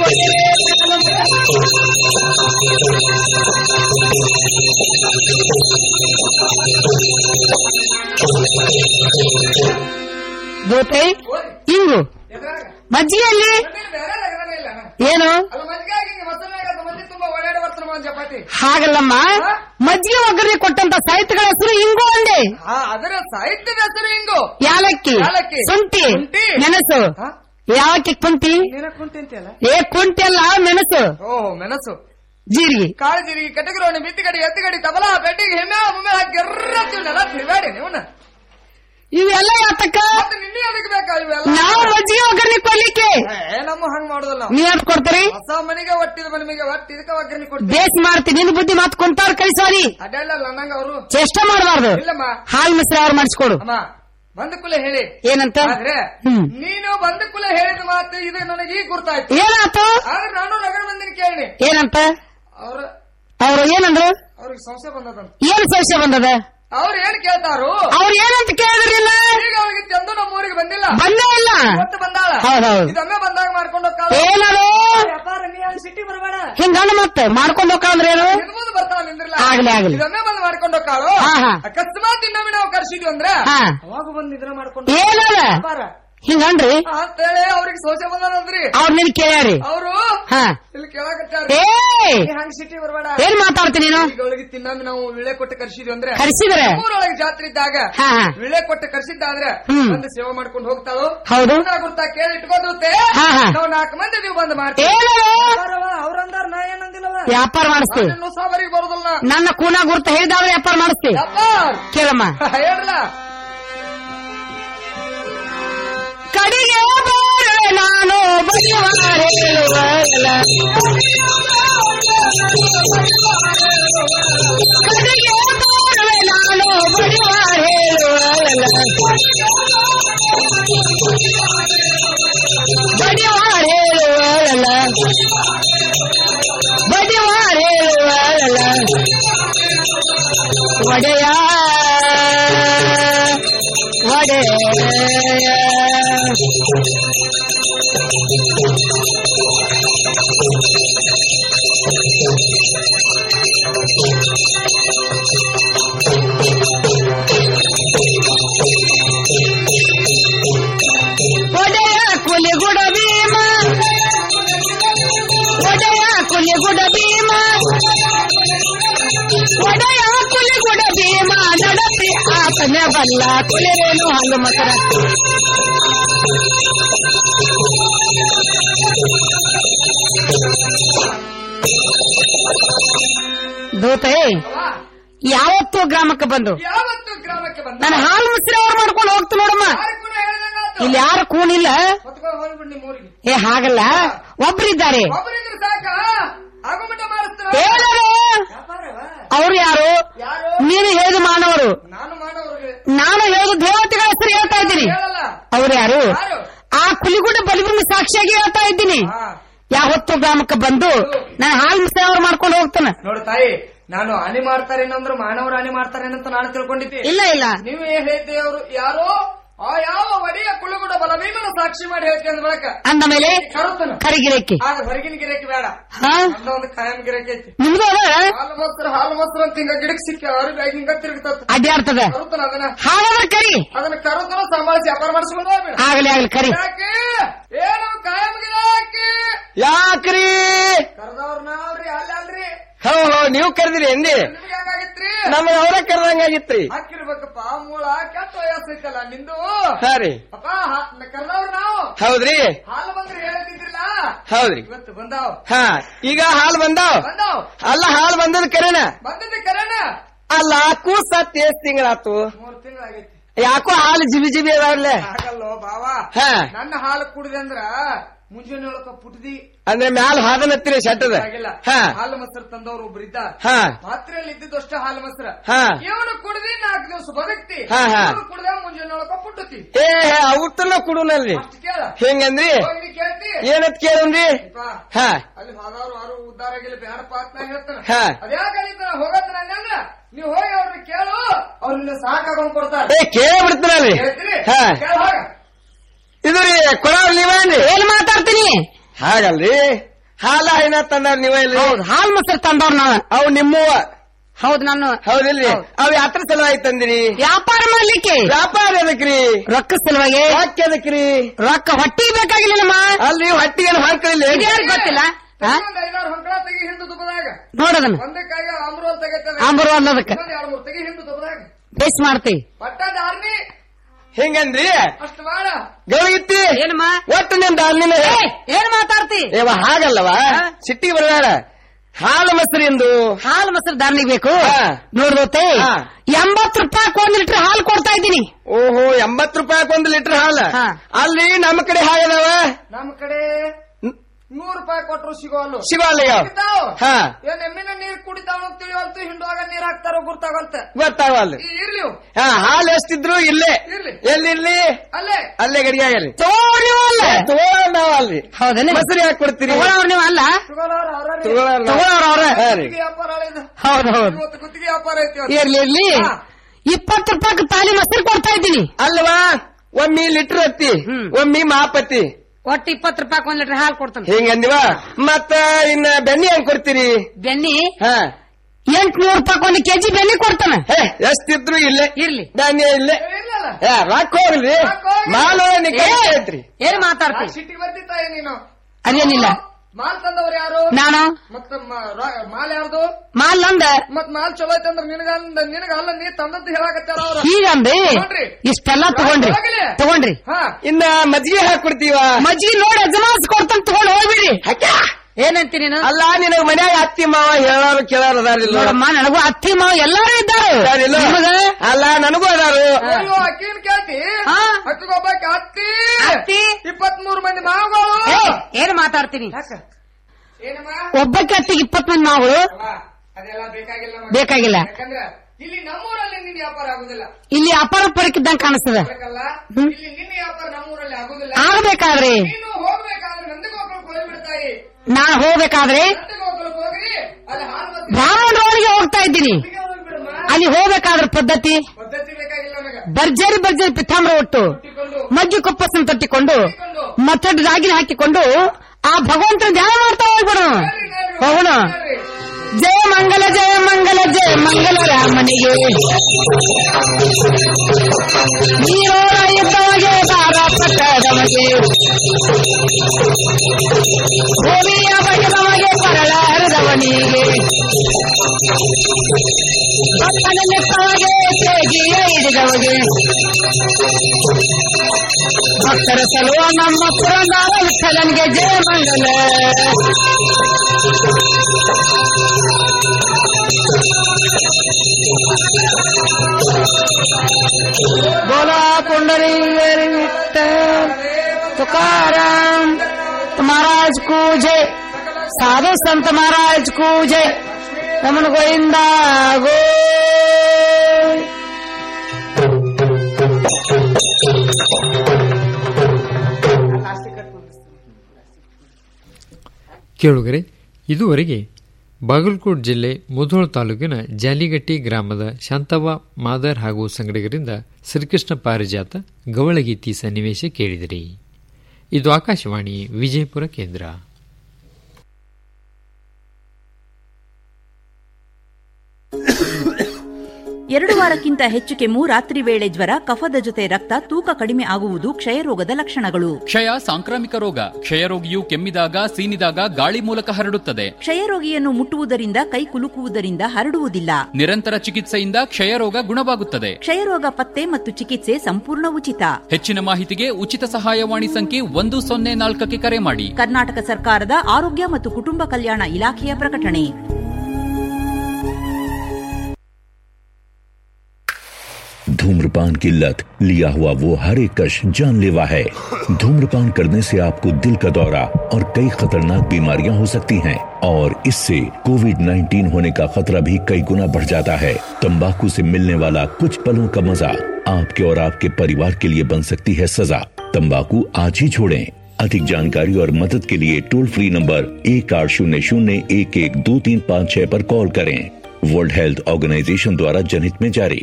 ಭೂತೆ ಹಿಂಗು ಎದ್ರಾಗ? ಮಜ್ಜಿಗೆಯಲ್ಲಿ ಮತ್ತೇನ್ ಬೇರೆ ರಗಡನೇ ಇಲ್ಲ ಅಣ್ಣ. ಏನು ಅಲ್ಲ ಮಜ್ಜಿಗೆ ಆಗಿ ಮೊಸರನಾಗ ಅದು ಮಂದಿ ತುಂಬಾ ಓಡಾಡಿ ಬರ್ತಾರೆ ಒಂದ್ ಚಪಾತಿ ಹಾಗಲ್ಲಮ್ಮ ಮಜ್ಜಿಗೆ ಒಗ್ಗರಣೆ ಕೊಟ್ಟಂತ ಸಾಹಿತ್ಯಗಳ ಹೆಸರು ಹಿಂಗು ಅಂದೆ ಹಾ ಅದರ ಸಾಹಿತ್ಯದ ಹೆಸರು ಹಿಂಗು ಯಾಲಕ್ಕಿ ಯಾಲಕ್ಕಿ. ಶುಂಠಿ ಶುಂಠಿ. ಮೆಣಸು ಹಾ? ಯಾವಕ್ಕೆ ಕುಂಟಿ ನೀನ ಕುಂತಿಂತಿಯಲ್ಲ ಏ ಕುಂಟಿ ಅಲ್ಲ ಮೆಣಸು ಓಹೋ ಮೆಣಸು ಜೀರಿಗೆ ಕಾಳು ಜೀರಿಗೆ ಕಟಗರೋಣಿ ಬಿತ್ತಿಗಡಿ ಎತ್ತಿಗಡಿ ತಬಲ ಬೆಟ್ಟಿಗೆ ಹೆಮ್ಮೆ ಮುಮ್ಮೆ ಹಾಕಿ ಎರ್ರತ್ತಿವನ್ನೆಲ್ಲ ತಿರುಗಾಡಿ ನೀವನ್ನ ಇವೆಲ್ಲ ಯಾತಕ್ಕ ಮತ್ತೆ ನಿನ್ನೆ ಅದಕ್ಕೆ ಬೇಕಾ ಇವೆಲ್ಲ ನಾವು ಮಜ್ಜಿಗೆ ಒಗ್ಗರಣೆ ಕೊಡ್ಲಿಕ್ಕೆ ಏ ನಮ್ಮ ಹಂಗ್ ಮಾಡೋದಲ್ಲ ನಾವು. ನೀವ್ ಕೊಡ್ತೀರಿ ಹೊಸ ಮನೆಗೆ ಒಟ್ಟಿದ ಮನೆಗೆ ಒಟ್ಟು ಇದಕ್ಕೆ ಒಗ್ಗರಣೆ ಕೊಡ್ತೀವಿ ಬೇಸ್ ಮಾಡ್ತೀನಿ ನಿನ್ ಬುದ್ಧಿ ಮಾತು ಕುಂತಾರ ಕಳಿಸೋರಿ ಅದೆಲ್ಲ ನಂಗ ಅವರು ಚೇಷ್ಟ ಮಾಡಬಾರ್ದು ಇಲ್ಲಮ್ಮ ಹಾಲ್ ಮಿಶ್ರ ಅವ್ರು ಮಾಡಿಸ್ಕೊಡು ಅಮ್ಮ ಬಂದ ಕುಲ ಹೇಳಿ ಏನಂತ ಆದ್ರೆ ಹ್ಮ್ ನೀನು ಬಂದ ಕುಲ ಹೇಳಿದ ಮಾತು ಇದು ನನಗೆ ಈಗ ಗುರ್ತಾಯ್ತು ಏನಾತು ಆದ್ರೆ ನಾನು ನಗರ ಮಂದಿನ ಕೇಳಿ ಏನಂತ ಅವ್ರ ಅವ್ರು ಏನಂದ್ರು ಅವ್ರಿಗೆ ಸಂಶಯ ಬಂದದಂತ ಏನ್ ಸಂಶಯ ಬಂದದ ಅವ್ರು ಏನ್ ಕೇಳ್ತಾರು ಅವ್ರು ಏನಂತ ಕೇಳಿದ್ರಿಲ್ಲ ಈಗ ಅವ್ರಿಗೆ ಚಂದು ನಮ್ಮ ಊರಿಗೆ ಬಂದಿಲ್ಲ ಬಂದೇ ಇಲ್ಲ ಇವತ್ತು ಬಂದಾಳ ಹೌದೌದು. ಇದೊಮ್ಮೆ ಬಂದಾಗ ಮಾಡ್ಕೊಂಡು ಏನದು ವ್ಯಾಪಾರ ನೀ ಅಲ್ಲಿ ಸಿಟಿ ಬರಬೇಡ ಹಿಂಗಣ್ಣ ಮತ್ತೆ ಮಾಡ್ಕೊಂಡು ಹೋಗ್ಕಂದ್ರೆ ಏನು ಮುಂದೆ ಬರ್ತಾವ ನಿಂದ್ರಲ್ಲ ಆಗ್ಲಿ, ಆಗ್ಲಿ. ಇದೊಮ್ಮೆ ಬಂದು ಮಾಡ್ಕೊಂಡು ಹೋಗ್ತಾಳು ಹಾ, ಹಾ. ಅಕಸ್ಮಾತ್ ಇನ್ನೊಮ್ಮೆ ನಾವು ಕರ್ಸಿದ್ವಿ ಅಂದ್ರೆ ಹಾ. ಅವಾಗ ಬಂದು ಇದ್ರ ಮಾಡ್ಕೊಂಡು ಏನದ ವ್ಯಾಪಾರ ಹಿಂಗನ್ರಿ ಅಂತೇಳಿ ಅವ್ರಿಗೆ ಸೋಸೆ ಬಂದನಂದ್ರಿ ಅವ್ರ ನಿನ್ ಕೇಳ್ಯಾರಿ ಅವರು ಹಾ ಇಲ್ಲಿ ಕೇಳಕತ್ತಾರ ಏ ಹಂಗ ಸಿಟಿ ಬರಬೇಡ ಏನ್ ಮಾತಾಡ್ತೀನಿ ನೀನು ಈಗ ಅವಳಿಗೆ ತಿನ್ನೊಮ್ಮೆ ನಾವು ವಿಳೆ ಕೊಟ್ಟು ಕರ್ಸಿದ್ವಿ ಅಂದ್ರೆ ಕರ್ಸಿದ್ರೆ? ಊರೊಳಗೆ ಜಾತ್ರೆ ಇದ್ದಾಗ ಹಾ, ಹಾ. ವಿಳೆ ಕೊಟ್ಟು ಕರ್ಸಿದ್ದಾದ್ರೆ ಹ್ಮ್. ಬಂದು ಸೇವೆ ಮಾಡ್ಕೊಂಡು ಹೋಗ್ತಾಳು ಹೌದು. ಗುರ್ತ ಗುರ್ತ ಕೇಳಿ ಇಟ್ಕೊಂಡಿರುತ್ತೆ ಹಾ, ಹಾ. ನಾವು ನಾಲ್ಕು ಮಂದಿ ನೀವು ಬಂದು ಮಾಡ್ತೀವಿ ಏನದು? ಅವ್ರಂದಾರ ನಾ ಏನಂದಿಲ್ಲವ ವ್ಯಾಪಾರ ಮಾಡಿಸ್ತೀವಿ ಇನ್ನೂ ಸಾಬರಿಗೆ ಬರೋದಲ್ಲ ನನ್ನ ಕೂನ ಗುರ್ತ ಹೇಳಿದಾದ್ರೆ ವ್ಯಾಪಾರ ಮಾಡಿಸ್ತೀವಿ ವ್ಯಾಪಾರ ಕೇಳಮ್ಮ ಹೇಳ್ರಲ್ಲ ಕಡೆಗೆ ಬಾರೆ ನಾನು ಬಸವಾರ ಹೇಳುವಲ್ಲ ಕಡೆಗೆ ಬಾರೆ ನಾನು ಬಡಿವಾರ ಹೇಳುವಲ್ಲ ಒಡೆಯ ಒಡೆಯ ಒಡೆಯ ಕುಲಿಗುಡ ಭೀಮ ಒಡೆಯ ಕುಲಿಗುಡ ಭೀಮ ಒಡೆಯ ಕುಲಿಗುಡ ಭೀಮ ನಡತಿ ಆತನ ಬಲ್ಲ ಕುಲಿರೇನು ಹಂಗ ಮಕರ ದೂತೆ ಯಾವತ್ತೂ ಗ್ರಾಮಕ್ಕೆ ಬಂದು ಯಾವತ್ತು ಗ್ರಾಮಕ್ಕೆ ಬಂದ ನಾನು ಹಾಲು ಮುಸ್ರಿ ಅವ್ರು ಮಾಡ್ಕೊಂಡು ಹೋಗ್ತು ನೋಡಮ್ಮ ಇಲ್ಲಿ ಯಾರು ಕೂಣಿಲ್ಲ ಹೊತ್ಕೊಂಡು ಹೋಗ್ಬಿಡ್ ನಿಮ್ಮ ಊರಿಗೆ ಏ ಹಾಗಲ್ಲ ಒಬ್ರಿದ್ದಾರೆ ಒಬ್ಬರಿದ್ರೆ ಸಾಕ ಆಗುಮಟ ಮಾಡಿಸ್ತಾರ ಹೇಳರು ಅವ್ರು ಯಾರು ನೀನು ಹೇಳಿದ ಮಾನವರು ನಾನು ಮಾಡೋರಿಗೆ ನಾನು ಹೇಳಿದ ದೇವತೆಗಳ ಹೆಸರು ಹೇಳ್ತಾ ಇದ್ದೀನಿ ಹೇಳಲ್ಲ ಅವ್ರು ಯಾರು ಯಾರು? ಆ ಕುಲಿಗುಡ ಬಲಿಬ್ರನ್ನ ಸಾಕ್ಷಿಯಾಗಿ ಹೇಳ್ತಾ ಇದ್ದೀನಿ ಯಾವತ್ತು ಗ್ರಾಮಕ್ಕೆ ಬಂದು ನಾನು ಹಾಲು ಮುಸ್ರಿ ಅವ್ರು ಮಾಡ್ಕೊಂಡು ಹೋಗ್ತಾನೆ ನೋಡು ತಾಯಿ ನಾನು ಹಾನಿ ಮಾಡ್ತಾರೇನಂದ್ರು ಮಾನವರು ಹಾನಿ ಮಾಡ್ತಾರೇನಂತ ನಾನು ತಿಳ್ಕೊಂಡಿದ್ದೆ ಇಲ್ಲ ಇಲ್ಲ ನೀವು ಏನ್ ಹೇಳ್ತೀವಿ ಅವರು ಯಾರೋ ಆ ಯಾವ ಒಡೆಯ ಕುಳುಗುಡ ಬಲಭೀಮನ ಸಾಕ್ಷಿ ಮಾಡಿ ಹೇಳ್ತೀನಿ ಅಂದ ಬಳಕ ಅಂದ ಮೇಲೆ ಕರುತ್ತನ ಕರಿಗಿರಕ್ಕೆ ಆಗ ಹೊರಗಿನ ಗಿರಕ್ಕೆ ಬೇಡ ಹಾ ನಮ್ದ ಒಂದು ಕಾಯಂ ಗಿರಕ್ಕೆ ಐತಿ ನಿಮ್ದು ಅದ ಹಾಲು ಮೊಸರು ಹಾಲು ಮೊಸರು ಅಂತ ಹಿಂಗ ಗಿಡಕ್ ಸಿಕ್ಕಿ ಅವ್ರ ಬ್ಯಾಗ್ ಹಿಂಗ ತಿರುಗ್ತದ ಅಡ್ಡಾಡ್ತದ ಕರುತ್ತನ ಅದನ್ನ ಹಾಗಾದ್ರೆ ಕರಿ ಅದನ್ನ ಕರುತ್ತನ ಸಂಭಾಳಿಸಿ ವ್ಯಾಪಾರ ಮಾಡಿಸ್ಕೊಂಡು ಹೋಗ್ಬೇಡ ಆಗ್ಲಿ ಆಗ್ಲಿ ಕರಿ ಯಾಕೆ ಏನು ಕಾಯಂ ಗಿರಾಕಿ ಯಾಕ್ರಿ ಕರ್ದವ್ರ ನಾವ್ರಿ ಅಲ್ಲ ಅಲ್ರಿ ಹೋ ಹೋ ನೀವು ಕರೆದಿರಿ ಎಂದಿ ನಿಮ್ಗೆ ಹೆಂಗಾಗಿತ್ರಿ ನಮ್ಮ ಅವರ ಕರೆದಂಗಾಗಿತ್ರಿ ಹಾಕಿರ್ಬೇಕಪ್ಪ ಮೂಳ ಕೆಟ್ಟ ವಯಸ್ಸೈತಲ್ಲ ನಿಂದು ಹಾ ರೀ ಅಪ್ಪ ಕರ್ದವ್ರ ನಾವು ಹೌದ್ರಿ ಹಾಲು ಬಂದ್ರೆ ಹೇಳಿದ್ರಲ್ಲ ಹೌದ್ರಿ ಇವತ್ತು ಬಂದಾವ್ ಹಾ ಈಗ ಹಾಲು ಬಂದಾವ್ ಬಂದಾವ್ ಅಲ್ಲ ಹಾಲು ಬಂದದ ಕರೆನ ಬಂದದ್ದು ಕರೆನ ಅಲ್ಲ ಕೂಸತ್ ಎಷ್ಟ್ ತಿಂಗಳಾತು ಮೂರ್ ತಿಂಗಳಾಗೈತಿ ಯಾಕೋ ಹಾಲು ಜಿಬಿ ಜಿಬಿ ಅದಾವ್ರಲ್ಲೇ ಆಗಲ್ಲೋ ಬಾವ ಹಾ. ನನ್ನ ಹಾಲು ಕುಡಿದೆ ಅಂದ್ರ ಮುಂಜಾನೆ ಒಳಕ ಪುಟ್ದಿ ಅಂದ್ರೆ ಮ್ಯಾಲ ಹಾದನತ್ತಿರಿ ಶೆಟ್ಟದ ಆಗಿಲ್ಲ ಹಾ ಹಾಲು ಮೊಸರು ತಂದವ್ರು ಒಬ್ರು ಇದ್ದ ಹಾ ಪಾತ್ರೆಯಲ್ಲಿ ಇದ್ದಿದ್ದು ಅಷ್ಟೇ ಹಾಲು ಮೊಸರು ಹಾ. ಇವನು ಕುಡ್ದಿ ನಾಲ್ಕು ದಿವಸ ಬದುಕ್ತಿ ಹಾ, ಹಾ. ಕುಡ್ದ ಮುಂಜಾನೆ ಒಳಕ ಪುಟ್ಟತಿ ಏ ಅವ್ರತನ ಕುಡುನಲ್ರಿ ಕೇಳ ಹೆಂಗಂದ್ರಿ ಹೋಗಿ ನೀ ಕೇಳ್ತಿ ಏನತ್ ಕೇಳನ್ರಿ ಅಪ್ಪ, ಹಾ ಅಲ್ಲಿ ಹೋದವ್ರು ಯಾರು ಉದ್ದಾರ ಆಗಿಲ್ಲ ಬೇಡಪ್ಪ ಅಂತ ನಾ ಹೇಳ್ತಾನೆ ಹಾ. ಅದ್ಯಾಕಾಗಿತ್ತ ಹೋಗತ್ತ ಅಂದ್ರ ನೀವು ಹೋಗಿ ಅವ್ರನ್ನ ಕೇಳು ಅವ್ರನ್ನ ಸಾಕಾಗೊಂಡ್ ಕೊಡ್ತಾರೆ ಏ ಕೇಳ್ಬಿಡ್ತೀನಲ್ರಿ ಹೇಳ್ತೀರಿ ಹಾ ಕೇಳ ಹೋಗ ಇದು ರೀ ಕೊಡವ್ರ ನೀವೇನ್ರಿ ಏನ್ ಮಾತಾಡ್ತೀನಿ ಹಾಗಲ್ರಿ ಹಾಲ ಏನ ತಂದಾರ ನೀವ ಇಲ್ರಿ ಹೌದು ಹಾಲು ಮೊಸರು ತಂದವ್ರು ನಾವು ಅವ್ ನಿಮ್ಮವ ಹೌದು ನಾನು ಹೌದಿಲ್ರಿ ಅವ್ ಯಾತ್ರ ಸಲುವಾಗಿ ತಂದಿರಿ ವ್ಯಾಪಾರ ಮಾಡ್ಲಿಕ್ಕೆ ವ್ಯಾಪಾರ ಎದಕ್ರಿ ರೊಕ್ಕ ಸಲುವಾಗಿ ಯಾಕೆ ಎದಕ್ರಿ ರೊಕ್ಕ ಹೊಟ್ಟಿ ಬೇಕಾಗಿಲ್ಲಮ್ಮ ಅಲ್ರಿ ಹೊಟ್ಟಿಗೆ ಹಾಕಲಿಲ್ಲ ಇದ್ಯಾರಿಗ್ ಗೊತ್ತಿಲ್ಲ ಹಾ? ಒಂದ್ ಐದಾರು ಹೊಂಕಳ ತೆಗಿ ಹಿಂಡು ತುಪ್ಪದಾಗ ನೋಡದನ್ನ ಒಂದಕ್ಕಾಗಿ ಆಮ್ರೋಲ್ ತೆಗಿತದೆ ಆಂಬರು ಅನ್ನೋದಕ್ಕೆ ಇನ್ನೊಂದ್ ಎರಡ್ ಮೂರ್ ತೆಗಿ ಹಿಂಡು ತುಪ್ಪದಾಗ ಬೇಸ್ ಮಾಡ್ತೀವಿ ಪಟ್ಟದ ಆರ್ಮಿ ಹೆಂಗಂದ್ರಿ ಅಷ್ಟು ಮಾಡ ಗೌಳಿಗಿತ್ತಿ ಏನಮ್ಮ ಒಟ್ಟು ನಿಮ್ ದಾರ್ನಿನ ಏ, ಏನ್ ಮಾತಾಡ್ತಿ ಏವ ಹಾಗಲ್ಲವ ಸಿಟ್ಟಿಗೆ ಬರಬೇಡ ಹಾಲು ಮೊಸರಿಂದು ಹಾಲು ಮೊಸರು ದಾರ್ನಿಗೆ ಬೇಕು ಹಾ. ನೋಡ್ದೋತೆ ಹಾ. ಎಂಬತ್ತು ರೂಪಾಯಿ ಒಂದ್ ಲೀಟರ್ ಹಾಲು ಕೊಡ್ತಾ ಇದ್ದೀನಿ ಓಹೋ ಎಂಬತ್ ರೂಪಾಯಿ ಒಂದು ಲೀಟರ್ ಹಾಲು ಹಾ. ಅಲ್ಲಿ ನಮ್ಮ ಕಡೆ ಹಾಗದವ ನಮ್ಮ ಕಡೆ ನೂರ್ ರೂಪಾಯಿ ಕೊಟ್ರು ಸಿಗೋಲ್ಲ ಸಿಗೋಲ್ಲ ಯಾವ ಸಿಗ್ತಾವ್? ಹಾ ಏನ್ ಎಮ್ಮಿನ ನೀರ್ ಕುಡಿತಾವ ಅಂತ ತಿಳಿವಲ್ತು ಹಿಂಡುವಾಗ ನೀರ್ ಹಾಕ್ತಾರೋ ಗುರ್ತಾಗಂತ ಗೊತ್ತಾಗಲ್ಲ ಈ ಇರ್ಲಿ ಇವು. ಹಾ ಹಾಲು ಎಷ್ಟಿದ್ರು ಇಲ್ಲೇ ಇರ್ಲಿ. ಎಲ್ಲಿರ್ಲಿ ಅಲ್ಲೇ ಅಲ್ಲೇ ಗಡಿಯಾಗಲಿ ತಗೋರಿವಲ್ಲ ತಗೊಳ್ಳೋರ್ ನಾವಲ್ರಿ ಹೌದೇನೆ ಮೊಸರು ಯಾಕೆ ಕೊಡ್ತೀರಿ ತಗೊಳ್ಳೋರು ನೀವು ಅಲ್ಲ ತಗೊಳ್ಳೋರು ಅವ್ರೇ. ತಗೊಳ್ಳೋರ್ ನಾವ್. ತಗೊಳ್ಳೋರು ಅವ್ರೇ. ಹಾ ರೀ. ಗುತ್ತಿಗೆ ವ್ಯಾಪಾರ ಆಳಿದ. ಹೌದು ಹೌದು ಇವತ್ತು ಗುತ್ತಿಗೆ ವ್ಯಾಪಾರ ಐತಿ ಇವತ್ತು. ಇರ್ಲಿ ಇರ್ಲಿ ಹಾ. ಇಪ್ಪತ್ತು ರೂಪಾಯಿ ತಾಲಿ ಮೊಸರು ಕೊಡ್ತಾ ಇದ್ದೀನಿ ಅಲ್ವಾ ಒಮ್ಮಿ ಲೀಟರ್ ಹತ್ತಿ ಒಮ್ಮಿ ಮಾಪತಿ ಒಟ್ಟು ಇಪ್ಪತ್ತು ರೂಪಾಯಿ ಒಂದ್ ಲೀಟರ್ ಹಾಲು ಕೊಡ್ತಾನೆ ಹಿಂಗಂದಿವ ಮತ್ತ ಇನ್ನ ಬೆಣ್ಣಿ ಹೆಂಗ್ ಕೊಡ್ತೀರಿ ಬೆನ್ನಿ ಹಾ ಎಂಟ್ನೂರು ರೂಪಾಯಿ ಒಂದು ಕೆಜಿ ಬೆನ್ನಿ ಕೊಡ್ತಾನೆ ಹೇ ಎಷ್ಟಿದ್ರು ಇಲ್ಲೇ ಇರ್ಲಿ ಧಾನ್ಯ ಇಲ್ಲೇ ಇರ್ಲಲ್ಲ. ಏ ರಾಕ್ ಹೋಗ್ಲಿ ರಾಕ್ ಹೋಗ್ಲಿ. ಮಾಲು ಏ, ನಿಕ್ಕೈತ್ರಿ ಏನ್ ಮಾತಾಡ್ತಿ ಯಾಕ್ ಸಿಟ್ಟಿಗೆ ಬರ್ತಿತ್ತಾಯ ನೀನು ಅದೇನಿಲ್ಲ ಮಾಲ್ ತಂದವ್ರು ಯಾರು ನಾನು ಮತ್ತ ಮ- ರ- ಮಾಲ್ ಯಾರ್ದು ಮಾಲ್ ನಂದ ಮತ್ ಮಾಲ್ ಚಲೋ ಐತೆ ಅಂದ್ರೆ ನಿನಗ ಅಂದ ನಿನಗ ಅಲ್ಲ ನೀ ತಂದದ್ದು ಹೇಳಾಕತ್ತಾರ ಅವ್ರ ಹೀಗಂದ್ರಿ ನೋಡ್ರಿ. ಇಷ್ಟೆಲ್ಲ ತಗೊಂಡ್ರಿ ಹೋಗ್ಲಿ. ತಗೊಂಡ್ರಿ ಹಾ ಇನ್ನ ಮಜ್ಜಿಗೆ ಹಾಕೊಡ್ತೀವ ಮಜ್ಜಿಗೆ ನೋಡಿ ಅಜಮಾಸ್ ಕೊಡ್ತಾನ ತಗೊಂಡ್ ಹೋಗ್ಬಿಡ್ರಿ ಏನಂತಿ ನೀನು ಅಲ್ಲ ನಿನಗ ಮನ್ಯಾಗ ಅತ್ತಿ ಮಾವ ಹೇಳೋರು ಕೇಳೋರು ಅದಾರಿಲ್ಲ ನೋಡಮ್ಮ ನನಗೂ ಅತ್ತಿ ಮಾವ ಎಲ್ಲಾರು ಇದ್ದಾರೆ ಅದಾರಿಲ್ಲ? ನಿಮಗ? ಅಲ್ಲ ನನಗೂ ಅದಾರು ಅಯ್ಯೋ ಅಕ್ಕಿನ ಕೇಳ್ತಿ ಹಾ. ಅಕ್ಕಿಗೊಬ್ಬಾಕಿ ಅತ್ತಿ ಅತ್ತಿ? ಇಪ್ಪತ್ ಮೂರು ಮಂದಿ ಮಾವುಗಳು ಏ, ಏನ್ ಮಾತಾಡ್ತೀನಿ ಏನಮ್ಮ ಒಬ್ಬಕ್ಕೆ ಅತ್ತಿಗೆ ಇಪ್ಪತ್ ಮಂದಿ ಮಾವುಗಳು ಅವ್ವ, ಅದೆಲ್ಲ ಬೇಕಾಗಿಲ್ಲ ಮಗ. ಬೇಕಾಗಿಲ್ಲ ಯಾಕಂದ್ರ ಇಲ್ಲಿ ನಮ್ಮೂರಲ್ಲಿ ನಿನ್ನ ವ್ಯಾಪಾರ ಆಗುದಿಲ್ಲ ಇಲ್ಲಿ ಅಪಾರ ಪರಕ್ಕಿದ್ದಂಗ ಕಾಣಿಸ್ತದ ಅದಕ್ಕಲ್ಲ ಇಲ್ಲಿ ನಿನ್ನ ವ್ಯಾಪಾರ ನಮ್ಮೂರಲ್ಲಿ ಆಗುದಿಲ್ಲ ಆಗ್ಬೇಕಾದ್ರಿ ನೀನು ಹೋಗ್ಬೇಕಾದ್ರೆ ನಂದಗೋಕುಲಕ್ಕೆ ಹೋಗ್ಬಿಡ್ತಾಯಿ ನಾನ್ ಹೋಗ್ಬೇಕಾದ್ರೆ ನಂದಗೋಕುಲಕ್ಕೆ ಹೋಗ್ರಿ ಅಲ್ಲಿ ಹಾಲು ಮತ್ತೆ ಬ್ರಾಹ್ಮಣರೊಳಗೆ ಹೋಗ್ತಾ ಇದ್ದೀನಿ ಹೋಗ್ಬಿಡಮ್ಮ ಅಲ್ಲಿ ಹೋಗ್ಬೇಕಾದ್ರ ಪದ್ಧತಿ ಭರ್ಜರಿ ಭರ್ಜರಿ ಪಿತಾಂಬರ ಒಟ್ಟು ಮಗ್ಗಿ ಕುಪ್ಪಸನ್ನು ತಟ್ಟಿಕೊಂಡು ಮತ್ತೊಂದು ರಾಗಿನ ಹಾಕಿಕೊಂಡು ಆ ಭಗವಂತನ ಧ್ಯಾನ ಮಾಡ್ತಾ ಹೋಗ್ಬಿಡು ಹೋಗೋಣ ಜಯ ಮಂಗಲ ಜಯ ಮಂಗಲ ಜಯ ಮಂಗಲ ರಾಮನಿಗೆ ನೀರೋರ ಇದ್ದವಗೆ ಬಾರ ಪಟ್ಟದವಗೆ ಭೂಮಿಯ ಬಗೆದವಗೆ ಪರಳ ಹರಿದವನಿಗೆ ಭಕ್ತನ ನೆತ್ತವಗೆ ತೇಗಿಯ ಹಿಡಿದವಗೆ ಭಕ್ತರ ಸಲುವ ನಮ್ಮ ಪುರಂದಾರ ವಿಠಲನ್ಗೆ ಜಯ ಮಂಗಲ बोला कुंडली विठ्ठल तुकाराम महाराज को जय साधु संत महाराज को जय रमन गोविंदा गो ಕೇಳುಗರೆ ಇದುವರೆಗೆ ಬಾಗಲಕೋಟ್ ಜಿಲ್ಲೆ ಮುಧೋಳ ತಾಲೂಕಿನ ಜಾಲಿಗಟ್ಟಿ ಗ್ರಾಮದ ಶಾಂತವ್ವ ಮಾದರ್ ಹಾಗೂ ಸಂಗಡಿಗರಿಂದ ಶ್ರೀಕೃಷ್ಣ ಪಾರಿಜಾತ ಗವಳಗೀತಿ ಸನ್ನಿವೇಶ ಕೇಳಿದಿರಿ ಇದು ಆಕಾಶವಾಣಿ ವಿಜಯಪುರ ಕೇಂದ್ರ ಎರಡು ವಾರಕ್ಕಿಂತ ಹೆಚ್ಚು ಕೆಮ್ಮು ರಾತ್ರಿ ವೇಳೆ ಜ್ವರ ಕಫದ ಜೊತೆ ರಕ್ತ ತೂಕ ಕಡಿಮೆ ಆಗುವುದು ಕ್ಷಯರೋಗದ ಲಕ್ಷಣಗಳು ಕ್ಷಯ ಸಾಂಕ್ರಾಮಿಕ ರೋಗ ಕ್ಷಯರೋಗಿಯು ಕೆಮ್ಮಿದಾಗ ಸೀನಿದಾಗ ಗಾಳಿ ಮೂಲಕ ಹರಡುತ್ತದೆ ಕ್ಷಯರೋಗಿಯನ್ನು ಮುಟ್ಟುವುದರಿಂದ ಕೈ ಕುಲುಕುವುದರಿಂದ ಹರಡುವುದಿಲ್ಲ ನಿರಂತರ ಚಿಕಿತ್ಸೆಯಿಂದ ಕ್ಷಯರೋಗ ಗುಣವಾಗುತ್ತದೆ ಕ್ಷಯರೋಗ ಪತ್ತೆ ಮತ್ತು ಚಿಕಿತ್ಸೆ ಸಂಪೂರ್ಣ ಉಚಿತ ಹೆಚ್ಚಿನ ಮಾಹಿತಿಗೆ ಉಚಿತ ಸಹಾಯವಾಣಿ ಸಂಖ್ಯೆ ಒಂದು ಸೊನ್ನೆ ನಾಲ್ಕಕ್ಕೆ ಕರೆ ಮಾಡಿ ಕರ್ನಾಟಕ ಸರ್ಕಾರದ ಆರೋಗ್ಯ ಮತ್ತು ಕುಟುಂಬ ಕಲ್ಯಾಣ ಇಲಾಖೆಯ ಪ್ರಕಟಣೆ धूम्रपान की लत लिया हुआ वो हर एक कश जानलेवा है धूम्रपान करने से आपको दिल का दौरा और कई खतरनाक बीमारियां हो सकती हैं और इससे कोविड 19 होने का खतरा भी कई गुना बढ़ जाता है तंबाकू से मिलने वाला कुछ पलों का मजा आपके और आपके परिवार के लिए बन सकती है सजा तंबाकू आज ही छोड़ें अधिक जानकारी और मदद के लिए टोल फ्री नंबर एक आठ शून्य शून्य एक एक दो तीन पाँच छह पर कॉल करें वर्ल्ड हेल्थ ऑर्गेनाइजेशन द्वारा जनहित में जारी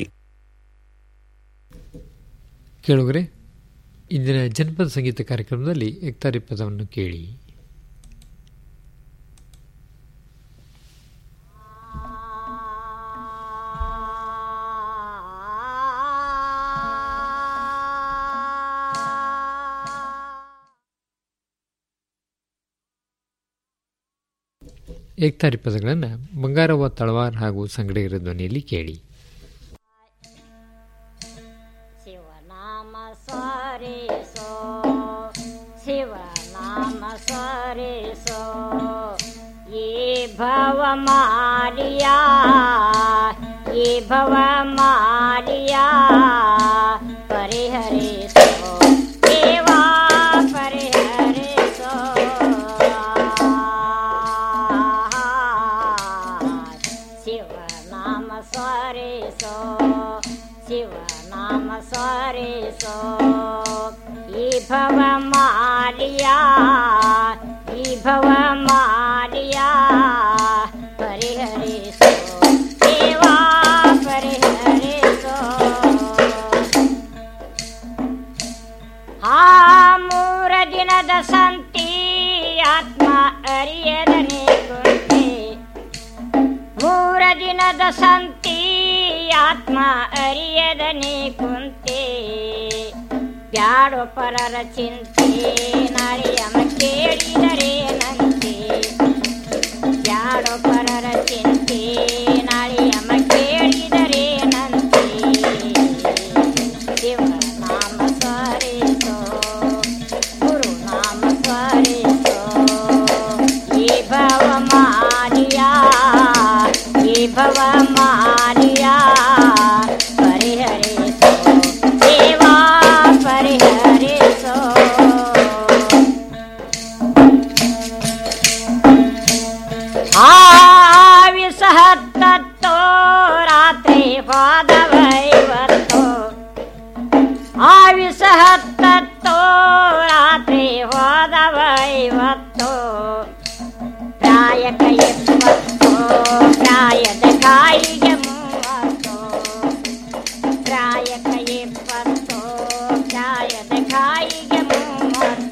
ಕೇಳುಗರೆ ಇಂದಿನ ಜನಪದ ಸಂಗೀತ ಕಾರ್ಯಕ್ರಮದಲ್ಲಿ ಎಕ್ತಾರಿ ಪದವನ್ನು ಕೇಳಿ ಏಕ್ತಾರಿ ಪದಗಳನ್ನು ಬಂಗಾರವ್ವ ತಳವಾರ್ ಹಾಗೂ ಸಂಗಡಿಗರ ಧ್ವನಿಯಲ್ಲಿ ಕೇಳಿ ಶಿವನಾಮ ಸ್ಮರಿಸೋ ಶಿವನಾಮ ಸ್ಮರಿಸೋ ಈ ಭವ ಮಾರಿಯಾ ಈ ಭವ ಮಾರಿಯಾ ಪರಿಹರಿಸೋ ದೇವಾ ಪರಿಹರಿಸೋ ಶಿವನಾಮ ಸ್ಮರಿಸೋ ಶಿವನಾಮ ಸ್ಮರಿಸೋ ಈ ಭವ ಮಾರಿಯಾ ಈ ಭವ ಮಾರಿಯಾ ಪರಿಹರಿಸೋ ದೇವಾ ಪರಿಹರಿಸೋ ಆ ಮೂರ ದಿನದ ಸಂತಿ ಆತ್ಮ ಅರಿಯದನೆ ಕುಂತೆ ಮೂರ ದಿನದ ಸಂತಿ ಆತ್ಮ ಅರಿಯದನೆ ಕುಂತೆ ಬ್ಯಾಡೋ ಪರರ ಚಿಂತೆ ನಾರಿಯಮ ಕೇಳಿದರೆ ನಂತೆ ಬ್ಯಾಡೋ ಪರರ ಚಿಂತೆ ನಾಳಿಯಮ ಕೇಳಿದರೆ ನಂತೆ ಶಿವನಾಮ ಸ್ಮರಿಸೋ ಗುರುನಾಮ ಸ್ಮರಿಸೋ ಈ ಭವ ಮಾರಿಯಾ ಈ ಭವ ಮಾರಿಯಾ ಪರಿಹರಿಸೋ ದೇವಾ ಪರಿಹರಿಸೋ ಆವಿಸ ಹತ್ತತ್ತೋ ರಾತ್ರಿ ಹೋದವೈವತ್ತೋ ಆವಿಸ ಹತ್ತತ್ತೋ